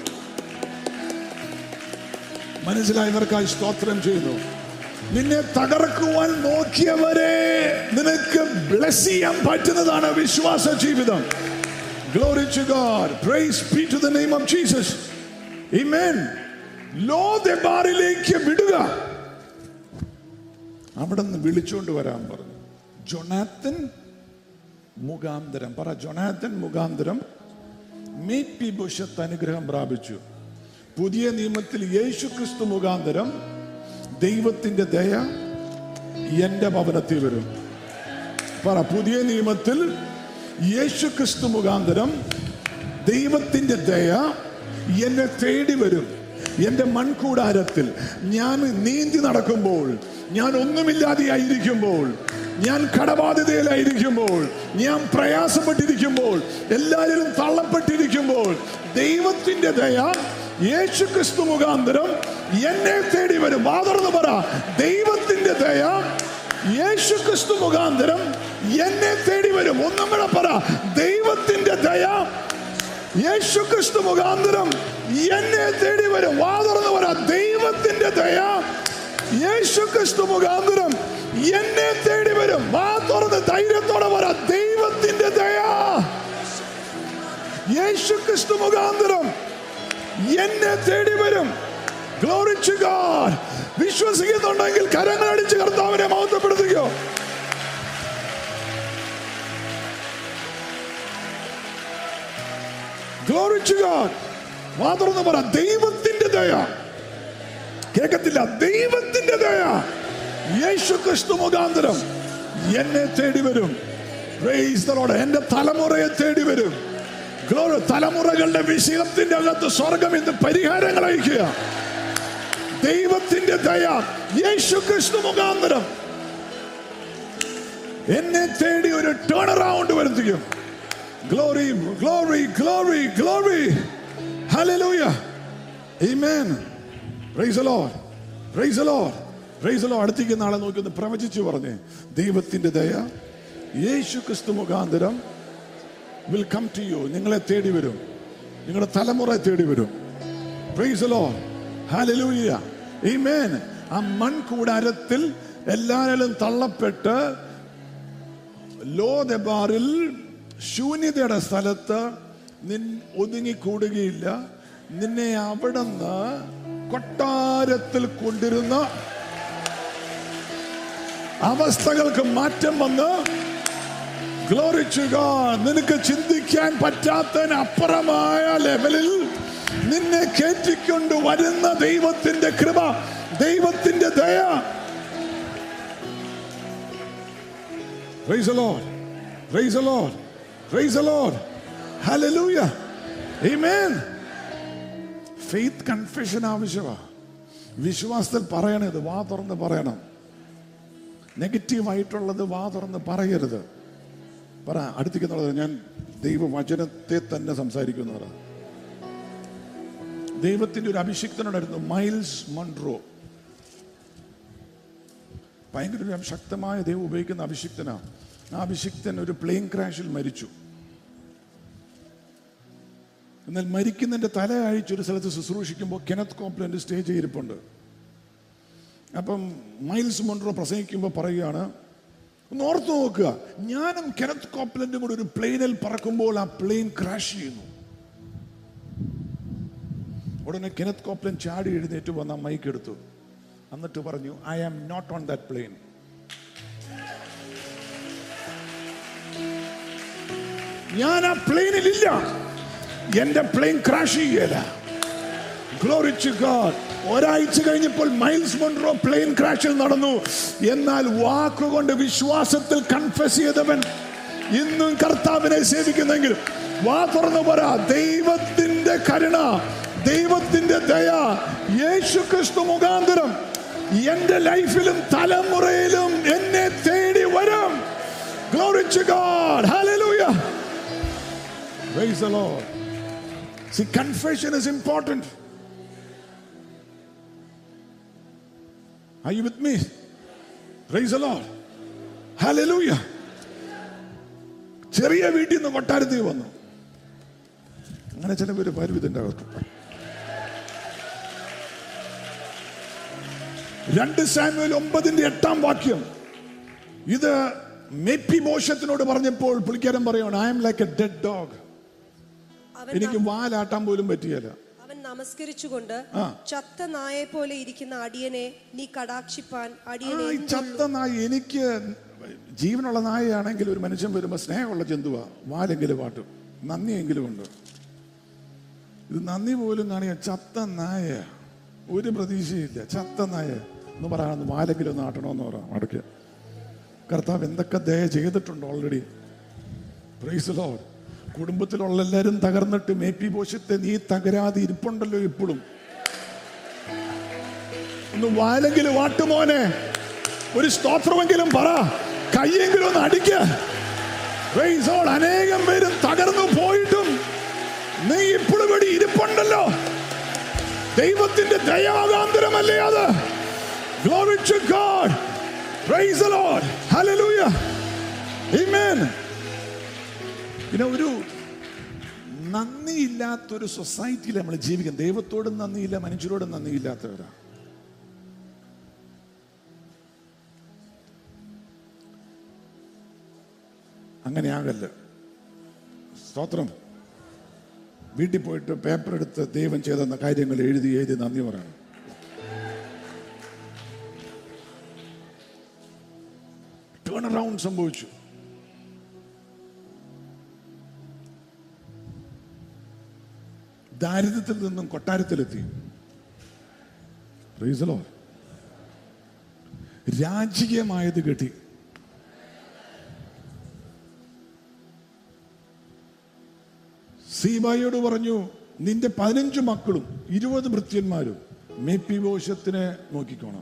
മനസ്സിലായവർക്കായി സ്തോത്രം ചെയ്യുന്നു നിന്നെ തകർക്കുവാൻ നോക്കിയവരെ നിനക്ക് ബ്ലസ് ചെയ്യാൻ പറ്റുന്നതാണ് വിശ്വാസ ജീവിതം glory to God praise be to the name of Jesus amen ലോ ദെബാറിലേക്ക് വിടുക അവിടെ നിന്ന് വിളിച്ചുകൊണ്ട് വരാൻ പറഞ്ഞു ജൊണാത്തൻ മുഖാന്തരം പറ ജൊണാത്തൻ മുഖാന്തരം മേപ്പി ബുഷത്ത് അനുഗ്രഹം പ്രാപിച്ചു പുതിയ നിയമത്തിൽ യേശു ക്രിസ്തു മുഖാന്തരം ദൈവത്തിന്റെ ദയ എന്റെ ഭവനത്തിൽ വരും പറ പുതിയ നിയമത്തിൽ യേശു ക്രിസ്തു മുഖാന്തരം ദൈവത്തിന്റെ ദയ എന്നെ തേടി വരും എന്റെ മൺകൂടാരത്തിൽ ഞാൻ നീന്തി നടക്കുമ്പോൾ ഞാൻ ഒന്നുമില്ലാതെയായിരിക്കുമ്പോൾ ഞാൻ കടബാധിതയിലായിരിക്കുമ്പോൾ ഞാൻ പ്രയാസപ്പെട്ടിരിക്കുമ്പോൾ എല്ലാവരും തള്ളപ്പെട്ടിരിക്കുമ്പോൾ ദൈവത്തിന്റെ ദയ യേശു ക്രിസ്തു മുഖാന്തരം എന്നെ തേടി വരും വാതർന്ന് പറ ദൈവത്തിന്റെ ദയ യേശു ക്രിസ്തു മുഖാന്തരം എന്നെ തേടി വരും ഒന്നും കൂടെ പറ ദൈവത്തിന്റെ ദയ യേശു ക്രിസ്തു മുഖാന്തരം എന്നെ തേടി വരും വാതർന്ന് പറ ദൈവത്തിന്റെ ദയ യേശു ക്രിസ്തു മുഖാന്തരം എന്നെ തേടി വരും വാ തുറന്ന് ധൈര്യത്തോടെ പറ ദൈവത്തിന്റെ ദയ യേശു ക്രിസ്തു മുഖാന്തരം എന്നെ തേടി വരും Glory to God. വിശ്വസിക്കുന്നുണ്ടെങ്കിൽ കരങ്ങളടിച്ച് കർത്താവിനെ മഹത്വപ്പെടുത്തുകയോ Glory to God. വാ തുറന്ന് പറ ദൈവത്തിന്റെ ദയ കേൾക്കത്തില്ല ദൈവത്തിന്റെ ദയ യേശു ക്രിസ്തു മുഖാന്തരം എന്നെ തേടി വരും Praise the Lord. എന്റെ തലമുറയെ തേടി വരും Glory. തലമുറകളുടെ വിഷയത്തിന്റെ അകത്ത് സ്വർഗം ഇന്ന് പരിഹാരങ്ങൾ അയക്കുക ദൈവത്തിന്റെ ദയ യേശു ക്രിസ്തു മുഖാന്തരം എന്നെ തേടി ഒരു ടേൺ അറൗണ്ട് വരുത്തുകയും glory glory glory glory hallelujah amen praise the Lord praise the Lord praise the Lord അടുത്തേക്ക് നാളെ നോക്കി ഒന്ന് പ്രവചിച്ചു പറഞ്ഞേ ദൈവത്തിന്റെ ദയ യേശു ക്രിസ്തു മുഖാന്തരം വിൽ കം ടു യു നിങ്ങളെ തേടി വരും നിങ്ങളുടെ തലമുറ തേടി വരും praise the Lord hallelujah amen ആ മൺകൂടാരത്തിൽ എല്ലാവരും തള്ളപ്പെട്ട് ലോദബാറിൽ ശൂന്യതയുടെ സ്ഥലത്ത് നിൻ ഒതുങ്ങിക്കൂടുകയില്ല നിന്നെ അവിടുന്ന് കൊട്ടാരത്തിൽ കൊണ്ടിരുന്ന അവസ്ഥകൾക്ക് മാറ്റം വന്ന് ഗ്ലോറിച്ചുക നിനക്ക് ചിന്തിക്കാൻ പറ്റാത്തതിന് അപ്പുറമായ ലെവലിൽ നിന്നെ കയറ്റിക്കൊണ്ട് വരുന്ന ദൈവത്തിന്റെ കൃപ ദൈവത്തിന്റെ ദയ Praise the Lord. Praise the Lord. Praise the Lord. Hallelujah. Amen. Faith confession ആവശ്യമാണ് വിശ്വാസത്തിൽ പറയണത് വാ തുറന്ന് പറയണം നെഗറ്റീവായിട്ടുള്ളത് വാ തുറന്ന് പറയരുത് പറ അടുത്തേക്കുന്നുള്ളത് ഞാൻ ദൈവവചനത്തെ തന്നെ സംസാരിക്കുന്നു പറ ദൈവത്തിന്റെ ഒരു അഭിഷിക്തനുണ്ടായിരുന്നു മൈൽസ് മൺട്രോ ഭയങ്കര ഒരു ശക്തമായ ദൈവം ഉപയോഗിക്കുന്ന അഭിഷിക്തനാണ് ആ അഭിഷിക്തൻ ഒരു പ്ലെയിൻ ക്രാഷിൽ മരിച്ചു എന്നാൽ മരിക്കുന്നതിന്റെ തല അഴിച്ച് ഒരു സ്ഥലത്ത് ശുശ്രൂഷിക്കുമ്പോൾ കെനത്ത് കോപ്ലന്റ് സ്റ്റേജ് ഇരിപ്പുണ്ട് അപ്പം മൈൽസ് മൊൺട്രോ പ്രസംഗിക്കുമ്പോൾ പറയുകയാണ് ഒന്ന് ഓർത്ത് നോക്കുക ഞാനും കെനത്ത് കോപ്ലന്റും കൂടെ ഒരു പ്ലെയിനിൽ പറക്കുമ്പോൾ ആ പ്ലെയിൻ ക്രാഷ് ചെയ്യുന്നു ഉടനെ കെനത്ത് കോപ്ലൻ ചാടി എഴുന്നേറ്റ് വന്ന മൈക്ക് എടുത്തു എന്നിട്ട് പറഞ്ഞു I am not on that plane ഞാൻ ആ പ്ലെയിനിൽ ഇല്ല എന്റെ പ്ലെയിൻ ക്രാഷ് ചെയ്യല ഗ്ലോറി ടു ഗോഡ് ഒരാഴ്ച കഴിഞ്ഞപ്പോൾ മൈൽസ് മൊൺട്രോ പ്ലെയിൻ ക്രാഷിൽ നടന്നു എന്നാൽ വാക്കുകൊണ്ട് വിശ്വാസത്തിൽ കൺഫസ് ചെയ്തവൻ ഇന്നും കർത്താവിനെ സേവിക്കുന്നെങ്കിൽ വാ തുറന്നു പറ ദൈവത്തിന്റെ കരുണ ദൈവത്തിന്റെ ദയ യേശു ക്രിസ്തു മുഖാന്തരം എന്റെ ലൈഫിലും തലമുറയിലും എന്നെ തേടി വരും Glory to God. Hallelujah. Praise the Lord. See, confession is important. Are you with me? Praise the Lord. Hallelujah. ചെറിയ വീട്ടിൽ നിന്ന് കൊട്ടാരത്തിൽ വന്നു അങ്ങനെ ചില പേര് വരും ഇതിൻ്റെ അകത്ത് രണ്ട് സാമുവൽ ഒമ്പതിന്റെ എട്ടാം വാക്യം ഇത് മേപ്പി മോശത്തിനോട് പറഞ്ഞപ്പോൾ പുള്ളിക്കാരൻ പറയുകയാണ് I am like a dead dog അവൻ എനിക്ക് വാലാട്ടാൻ പോലും പറ്റിയല്ല അവൻ നമസ്കരിച്ചുകൊണ്ട് ആ. ചത്ത നായെ പോലെ ഇരിക്കുന്ന അടിയനെ നീ കടാക്ഷിപ്പാൻ ആ, അടിയനെ ഈ ചത്ത നായ എനിക്ക് ജീവനുള്ള നായയാണെങ്കിൽ ഒരു മനുഷ്യൻ വരുമ്പോൾ സ്നേഹമുള്ള ജന്തുവാ വാലെങ്കിലും പാട്ടും നന്ദിയെങ്കിലും ഉണ്ട് ഇത് നന്ദി പോലും കാണിയ ചത്ത നായ ഒരു പ്രതീക്ഷയില്ല ചത്ത നായ എന്ന് പറയാമെന്ന് വാലെങ്കിലും ഒന്ന് ആട്ടണമെന്ന് പറയാം അടയ്ക്ക് കർത്താവ് എന്തൊക്കെ ദയ ചെയ്തിട്ടുണ്ട് ഓൾറെഡി പ്രൈസ് ലോഡ് കുടുംബത്തിലുള്ള എല്ലാവരും തകർന്നിട്ട് മേപ്പി പോഷത്തെ നീ തകരാതെ ഇരിപ്പുണ്ടല്ലോ ഇപ്പോഴും ഒന്ന് വാലെങ്കിലും വാട്ടുമോനെ ഒരു സ്തോത്രമെങ്കിലും പറ കയ്യെങ്കിലും ഒന്ന് അടിക്ക Praise God. അനേകം പേരും തകർന്നു പോയിട്ടും നീ ഇപ്പോഴും ഇവിടെ ഇരിപ്പുണ്ടല്ലോ ദൈവത്തിന്റെ ദയാകാന്തരമല്ലേ അത് Glory to God. Praise the Lord. Hallelujah. Amen. പിന്നെ ഒരു നന്ദിയില്ലാത്തൊരു സൊസൈറ്റിയിൽ നമ്മൾ ജീവിക്കുന്നത് ദൈവത്തോടും നന്ദിയില്ല മനുഷ്യരോടും നന്ദിയില്ലാത്തവരാ അങ്ങനെയാകല്ല സ്തോത്രം വീട്ടിൽ പോയിട്ട് പേപ്പർ എടുത്ത് ദൈവം ചെയ്തെന്ന കാര്യങ്ങൾ എഴുതി എഴുതി നന്ദി പറയണം ടേൺ അറൗണ്ട് സംഭവിച്ചു ദാരിദ്ര്യത്തിൽ നിന്നും കൊട്ടാരത്തിലെത്തി Praise the Lord. രാജകീയമായത് കിട്ടി സീബായിയോട് പറഞ്ഞു നിന്റെ പതിനഞ്ച് മക്കളും ഇരുപത് ഭൃത്യന്മാരും മേപ്പി വോഷത്തിനെ നോക്കിക്കോണം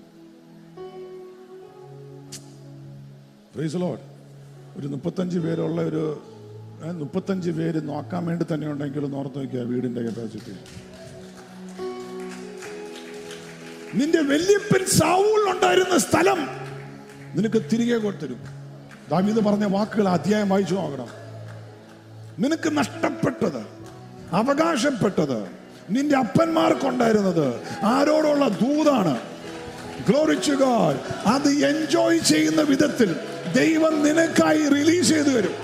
Praise the Lord. ഒരു മുപ്പത്തഞ്ച് പേരുള്ള ഒരു ഏ, മുപ്പത്തഞ്ച് പേര് നോക്കാൻ വേണ്ടി തന്നെ ഉണ്ടെങ്കിൽ ഒന്ന് ഓർത്ത് നോക്കിയ വീടിന്റെ കപ്പാസിറ്റി നിന്റെ വല്യപ്പൻ സാവൂൾ ഉണ്ടായിരുന്ന സ്ഥലം നിനക്ക് തിരികെ കൊടുത്തരും ദാവീദ് പറഞ്ഞ വാക്കുകൾ അധ്യായം വായിച്ചു നോക്കണം നിനക്ക് നഷ്ടപ്പെട്ടത് അവകാശപ്പെട്ടത് നിന്റെ അപ്പന്മാർക്കുണ്ടായിരുന്നത് ആരോടുള്ള ദൂതാണ് ഗ്ലോറിച്ചു ഗോഡ് അത് എൻജോയ് ചെയ്യുന്ന വിധത്തിൽ ദൈവം നിനക്കായി റിലീസ് ചെയ്തു തരും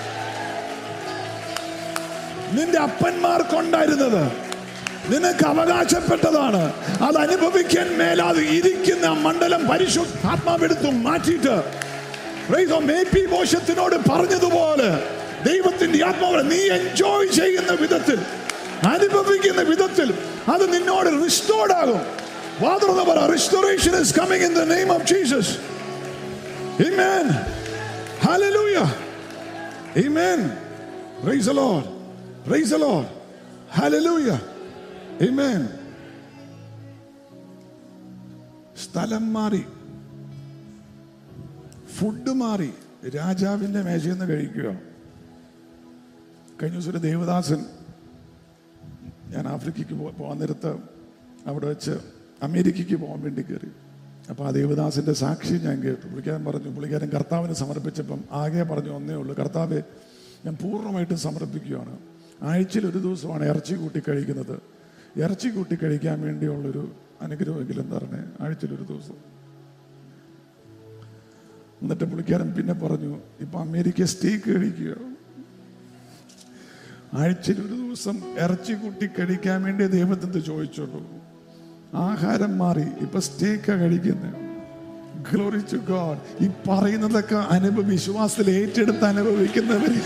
നിന്റെ അപ്പന്മാർക്കുണ്ടായിരുന്നത് നിനക്ക് അവകാശപ്പെട്ടതാണ് അത് അനുഭവിക്കാൻ മേലാതെ ഇരിക്കുന്ന ആ മണ്ഡലം പരിശുദ്ധാത്മാവെടുത്തു മാറ്റിയിട്ട് മേപ്പി മോശത്തിനോട് പറഞ്ഞതുപോലെ ദൈവത്തിന്റെ ആത്മാവ് നീ എൻജോയ് ചെയ്യുന്ന വിധത്തിൽ അനുഭവിക്കുന്ന വിധത്തിൽ അത് നിന്നോട് റിസ്റ്റോർഡ് ആകും വാതുറന്ന് പറ restoration is coming in the name of Jesus Amen. Hallelujah. Amen. Praise the Lord. Praise the Lord. Hallelujah. Amen. സ്ഥലം മാറി ഫുഡ് മാറി രാജാവിന്റെ മേശയിൽ നിന്ന് കഴിക്കുക കഴിഞ്ഞ ദിവസം ഒരു ദേവദാസൻ ഞാൻ ആഫ്രിക്കയ്ക്ക് പോ- പോകാൻ നേരത്ത് അവിടെ വെച്ച് അമേരിക്കയ്ക്ക് പോകാൻ വേണ്ടി കയറി അപ്പോൾ ആ ദേവദാസിന്റെ സാക്ഷി ഞാൻ കേട്ടു പുള്ളിക്കാരൻ പറഞ്ഞു പുള്ളിക്കാരൻ കർത്താവിന് സമർപ്പിച്ചപ്പം ആകെ പറഞ്ഞു ഒന്നേ ഉള്ളൂ കർത്താവ് ഞാൻ പൂർണ്ണമായിട്ടും സമർപ്പിക്കുകയാണ് ആഴ്ചയിൽ ഒരു ദിവസമാണ് ഇറച്ചി കൂട്ടി കഴിക്കുന്നത് ഇറച്ചി കൂട്ടി കഴിക്കാൻ വേണ്ടിയുള്ളൊരു അനുഗ്രഹമെങ്കിലും എന്താ പറഞ്ഞേ ആഴ്ചയിൽ ഒരു ദിവസം എന്നിട്ട് പുള്ളിക്കാരൻ പിന്നെ പറഞ്ഞു ഇപ്പൊ അമേരിക്ക സ്റ്റേക്ക് കഴിക്കുക ആഴ്ചയിൽ ഒരു ദിവസം ഇറച്ചി കൂട്ടി കഴിക്കാൻ വേണ്ടി ദൈവത്തിന്റെ ചോദിച്ചോളൂ ആഹാരം മാറി ഇപ്പൊ സ്റ്റേക്ക കഴിക്കുന്നത് ഗ്ലോറി ടു ഗോഡ് ഈ പറയുന്നതൊക്കെ അനുഭവ വിശ്വാസത്തിൽ ഏറ്റെടുത്ത് അനുഭവിക്കുന്നവര്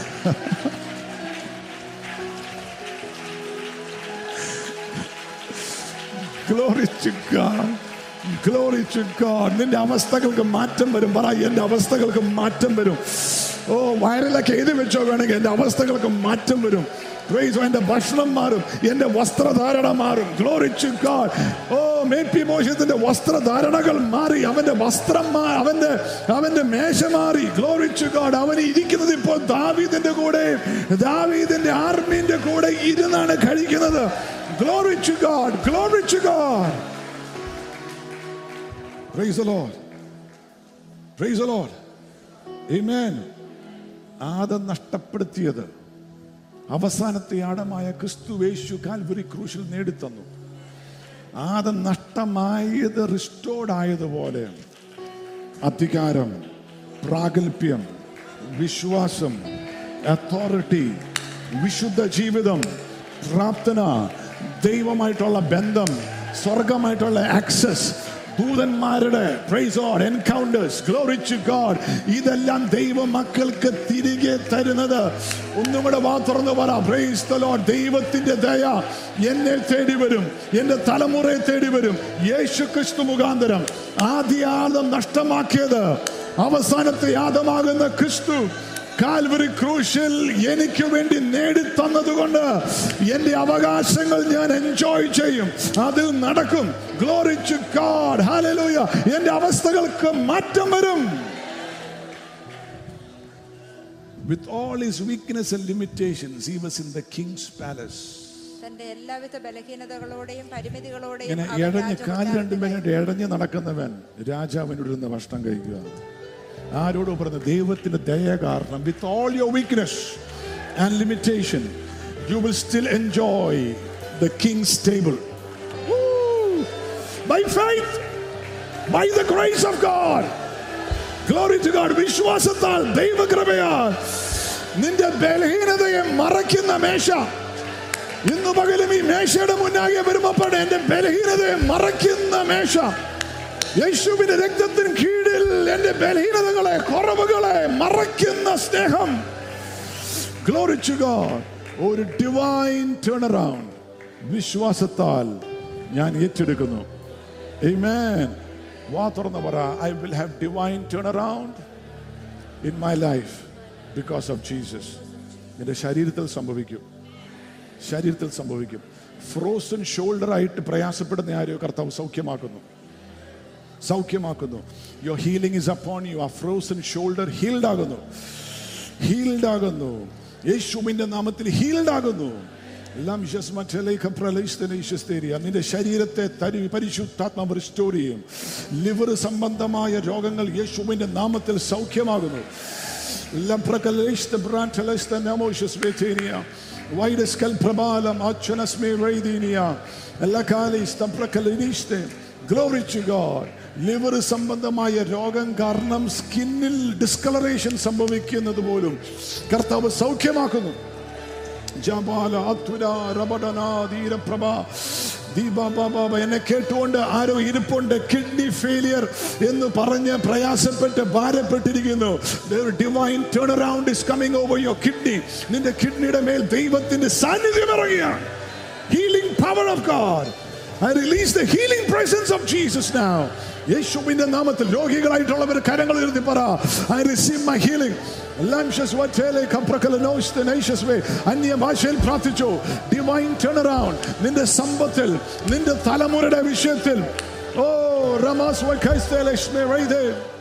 glory to God glory to God നിന്റെ അവസ്ഥകൾക്ക് മാറ്റം വരും പറ എന്റെ അവസ്ഥകൾക്ക് മാറ്റം വരും ഓ വയറിലൊക്കെ എഴുതി വെച്ചോ വേണമെങ്കിൽ എന്റെ അവസ്ഥകൾക്ക് മാറ്റം വരും Praise God. എന്റെ ഭക്ഷണം മാറും എന്റെ വസ്ത്രധാരണ മാറും ഗ്ലോറി ടു ഗോഡ് ഓ മേപ്പി മോശത്തിന്റെ വസ്ത്രധാരണകൾ മാറി അവന്റെ വസ്ത്രം മാ- അവന്റെ അവന്റെ മേശ മാറി ഗ്ലോറി ടു ഗോഡ് അവൻ ഇരിക്കുന്നത് ഇപ്പോൾ ദാവീദിന്റെ കൂടെ ദാവീദിന്റെ ആർമീന്റെ കൂടെ ഇരുന്നാണ് കഴിക്കുന്നത് glory to God glory to God Praise the Lord. Praise the Lord. Amen. Adam നഷ്ടപ്പെടുത്തിയത് അവസാനത്തെ ആടമായ ക്രിസ്തുവേശു കാൽവരി ക്രൂശിൽ നേടിത്തന്നു ആദം നഷ്ടമായത് റിസ്റ്റോർഡ് ആയതുപോലെ അധികാരം പ്രാഗൽഭ്യം വിശ്വാസം അതോറിറ്റി വിശുദ്ധ ജീവിതം പ്രാർത്ഥന ദൈവമായിട്ടുള്ള ബന്ധം സ്വർഗമായിട്ടുള്ള ആക്സസ് ദൂതന്മാരുടെ പ്രൈസ് ഓഡ് എൻകൗണ്ടേഴ്സ് ഗ്ലോറി ടു ഗോഡ് ഇതെല്ലാം ദൈവ മക്കൾക്ക് തിരികെ തരുന്നത് ഒന്നും കൂടെ വാ തുറന്ന് പറ പ്രൈസ് ദ ലോർഡ് ദൈവത്തിന്റെ ദയ എന്നെ തേടി വരും എന്റെ തലമുറയെ തേടി വരും യേശു ക്രിസ്തു മുഖാന്തരം ആദ്യ ആദം നഷ്ടമാക്കിയത് അവസാനത്തെ യാദമാകുന്ന ക്രിസ്തു കാൽവരി ക്രൂശിൽ എനിക്ക് വേണ്ടി നേടിത്തന്നതുകൊണ്ട് എന്റെ അവകാശങ്ങൾ ഞാൻ എൻജോയ് ചെയ്യും അതിൽ നടക്കും ഗ്ലോറി ടു ഗോഡ് ഹല്ലേലൂയ എന്റെ അവസ്ഥകൾക്ക് മാറ്റം വരും With all his weakness and limitations, he was in the king's palace. തന്റെ എല്ലാവിധ ബലഹീനതകളോടെയും പരിമിതികളോടെയും ഇങ്ങനെ അവൻ ഇഴഞ്ഞ് കാല് രണ്ടും രാജകൊട്ടാരത്തിലായി. പേരായിട്ട് ഇഴഞ്ഞ് നടക്കുന്നവൻ രാജാവിനോട് ഇരുന്ന് ഭക്ഷണം കഴിക്കുക ആരോടും പറഞ്ഞ ദൈവത്തിന്റെ ദയ കാരണം with all your weakness and limitation you will still enjoy the king's table by fight by the grace of God glory to God വിശ്വാസത്താൽ ദൈവകൃപയാൽ നിന്റെ ബലഹീനതയെ മറയ്ക്കുന്ന മേശ ഇന്ന് പകലും ഈ മേശയുടെ മുന്നാകെ വരുമ്പോൾ എന്റെ ബലഹീനതയെ മറയ്ക്കുന്ന മേശ യേശുവിന്റെ രക്തത്തിന് കീഴിൽ എന്റെ ബലഹീനതകളെ കുറവുകളെ മറയ്ക്കുന്ന സ്നേഹം Glory to God. ഒരു ഡിവൈൻ ടേൺ അറൗണ്ട് വിശ്വാസത്താൽ ഞാൻ ഏറ്റെടുക്കുന്നു Amen. വാ തുറന്ന് പറ I will have divine turn around in my life because of Jesus നിന്റെ ശരീരത്തിൽ സംഭവിക്കും ശരീരത്തിൽ സംഭവിക്കും ഫ്രോസൺ ഷോൾഡർ ആയിട്ട് പ്രയാസപ്പെടുന്ന ആരെയോ കർത്താവ് സൗഖ്യമാക്കുന്നു സൗഖ്യമാക്കുന്നു your healing is upon you ആ ഫ്രോസൺ ഷോൾഡർ ഹീൽഡ് ആകുന്നു ഹീൽഡ് ആകുന്നു യേശുവിന്റെ നാമത്തിൽ ഹീൽഡ് ആകുന്നു എല്ലാം യശ്മറ്റലേക്ക് പ്രലയിച്ചതിന് ഈശ്വസ്തേരിയ നിന്റെ ശരീരത്തെ തരി പരിശുദ്ധാത്മാവ് റിസ്റ്റോർ ചെയ്യും ലിവർ സംബന്ധമായ രോഗങ്ങൾ യേശുവിന്റെ നാമത്തിൽ സൗഖ്യമാകുന്നു ലംപ്രകലേഷ്ത ബ്രാൻറ്റലേസ്ത നമോഷസ് വേതേനിയ വൈഡസ് കൽപ്രബാലം അച്ഛനസ്മേ റൈദീനിയ എല്ലാ കാലീസ്തം പ്രകലനീസ്തേ ഗ്ലോറി ടു ഗോഡ് ലിവർ സംബന്ധമായ രോഗം കാരണം സ്കിന്നിൽ ഡിസ്കളറേഷൻ സംഭവിക്കുന്നത് പോലും കർത്താവ് സൗഖ്യമാക്കുന്നു ജപാല അത്തുര റബഡന ധീരപ്രഭ ദീപാബാബ എന്നെ കേട്ടുകൊണ്ട് ആരോ ഇരിപ്പുണ്ട് കിഡ്നി ഫെയിലിയർ എന്ന് പറഞ്ഞ് പ്രയാസപ്പെട്ട് ഭാരപ്പെട്ടിരിക്കുന്നു divine turn around is coming over your kidney നിന്റെ കിഡ്നിയുടെ മേൽ ദൈവത്തിന്റെ സാന്നിധ്യം ഇറങ്ങിയാണ് healing power of God I release the healing presence of Jesus now. യേശുവിന്റെ നാമത്തിൽ രോഗികളായിട്ടുള്ളവർ കരങ്ങൾ ഉയർത്തി പറ ഐ റിസീവ് മൈ ഹീലിംഗ് അന്യ ഭാഷയിൽ പ്രാർത്ഥിച്ചു ഡിവൈൻ ടേൺ അറൗണ്ട് നിന്റെ സമ്പത്തിൽ നിന്റെ തലമുറയുടെ വിഷയത്തിൽ ഓ റമാസ്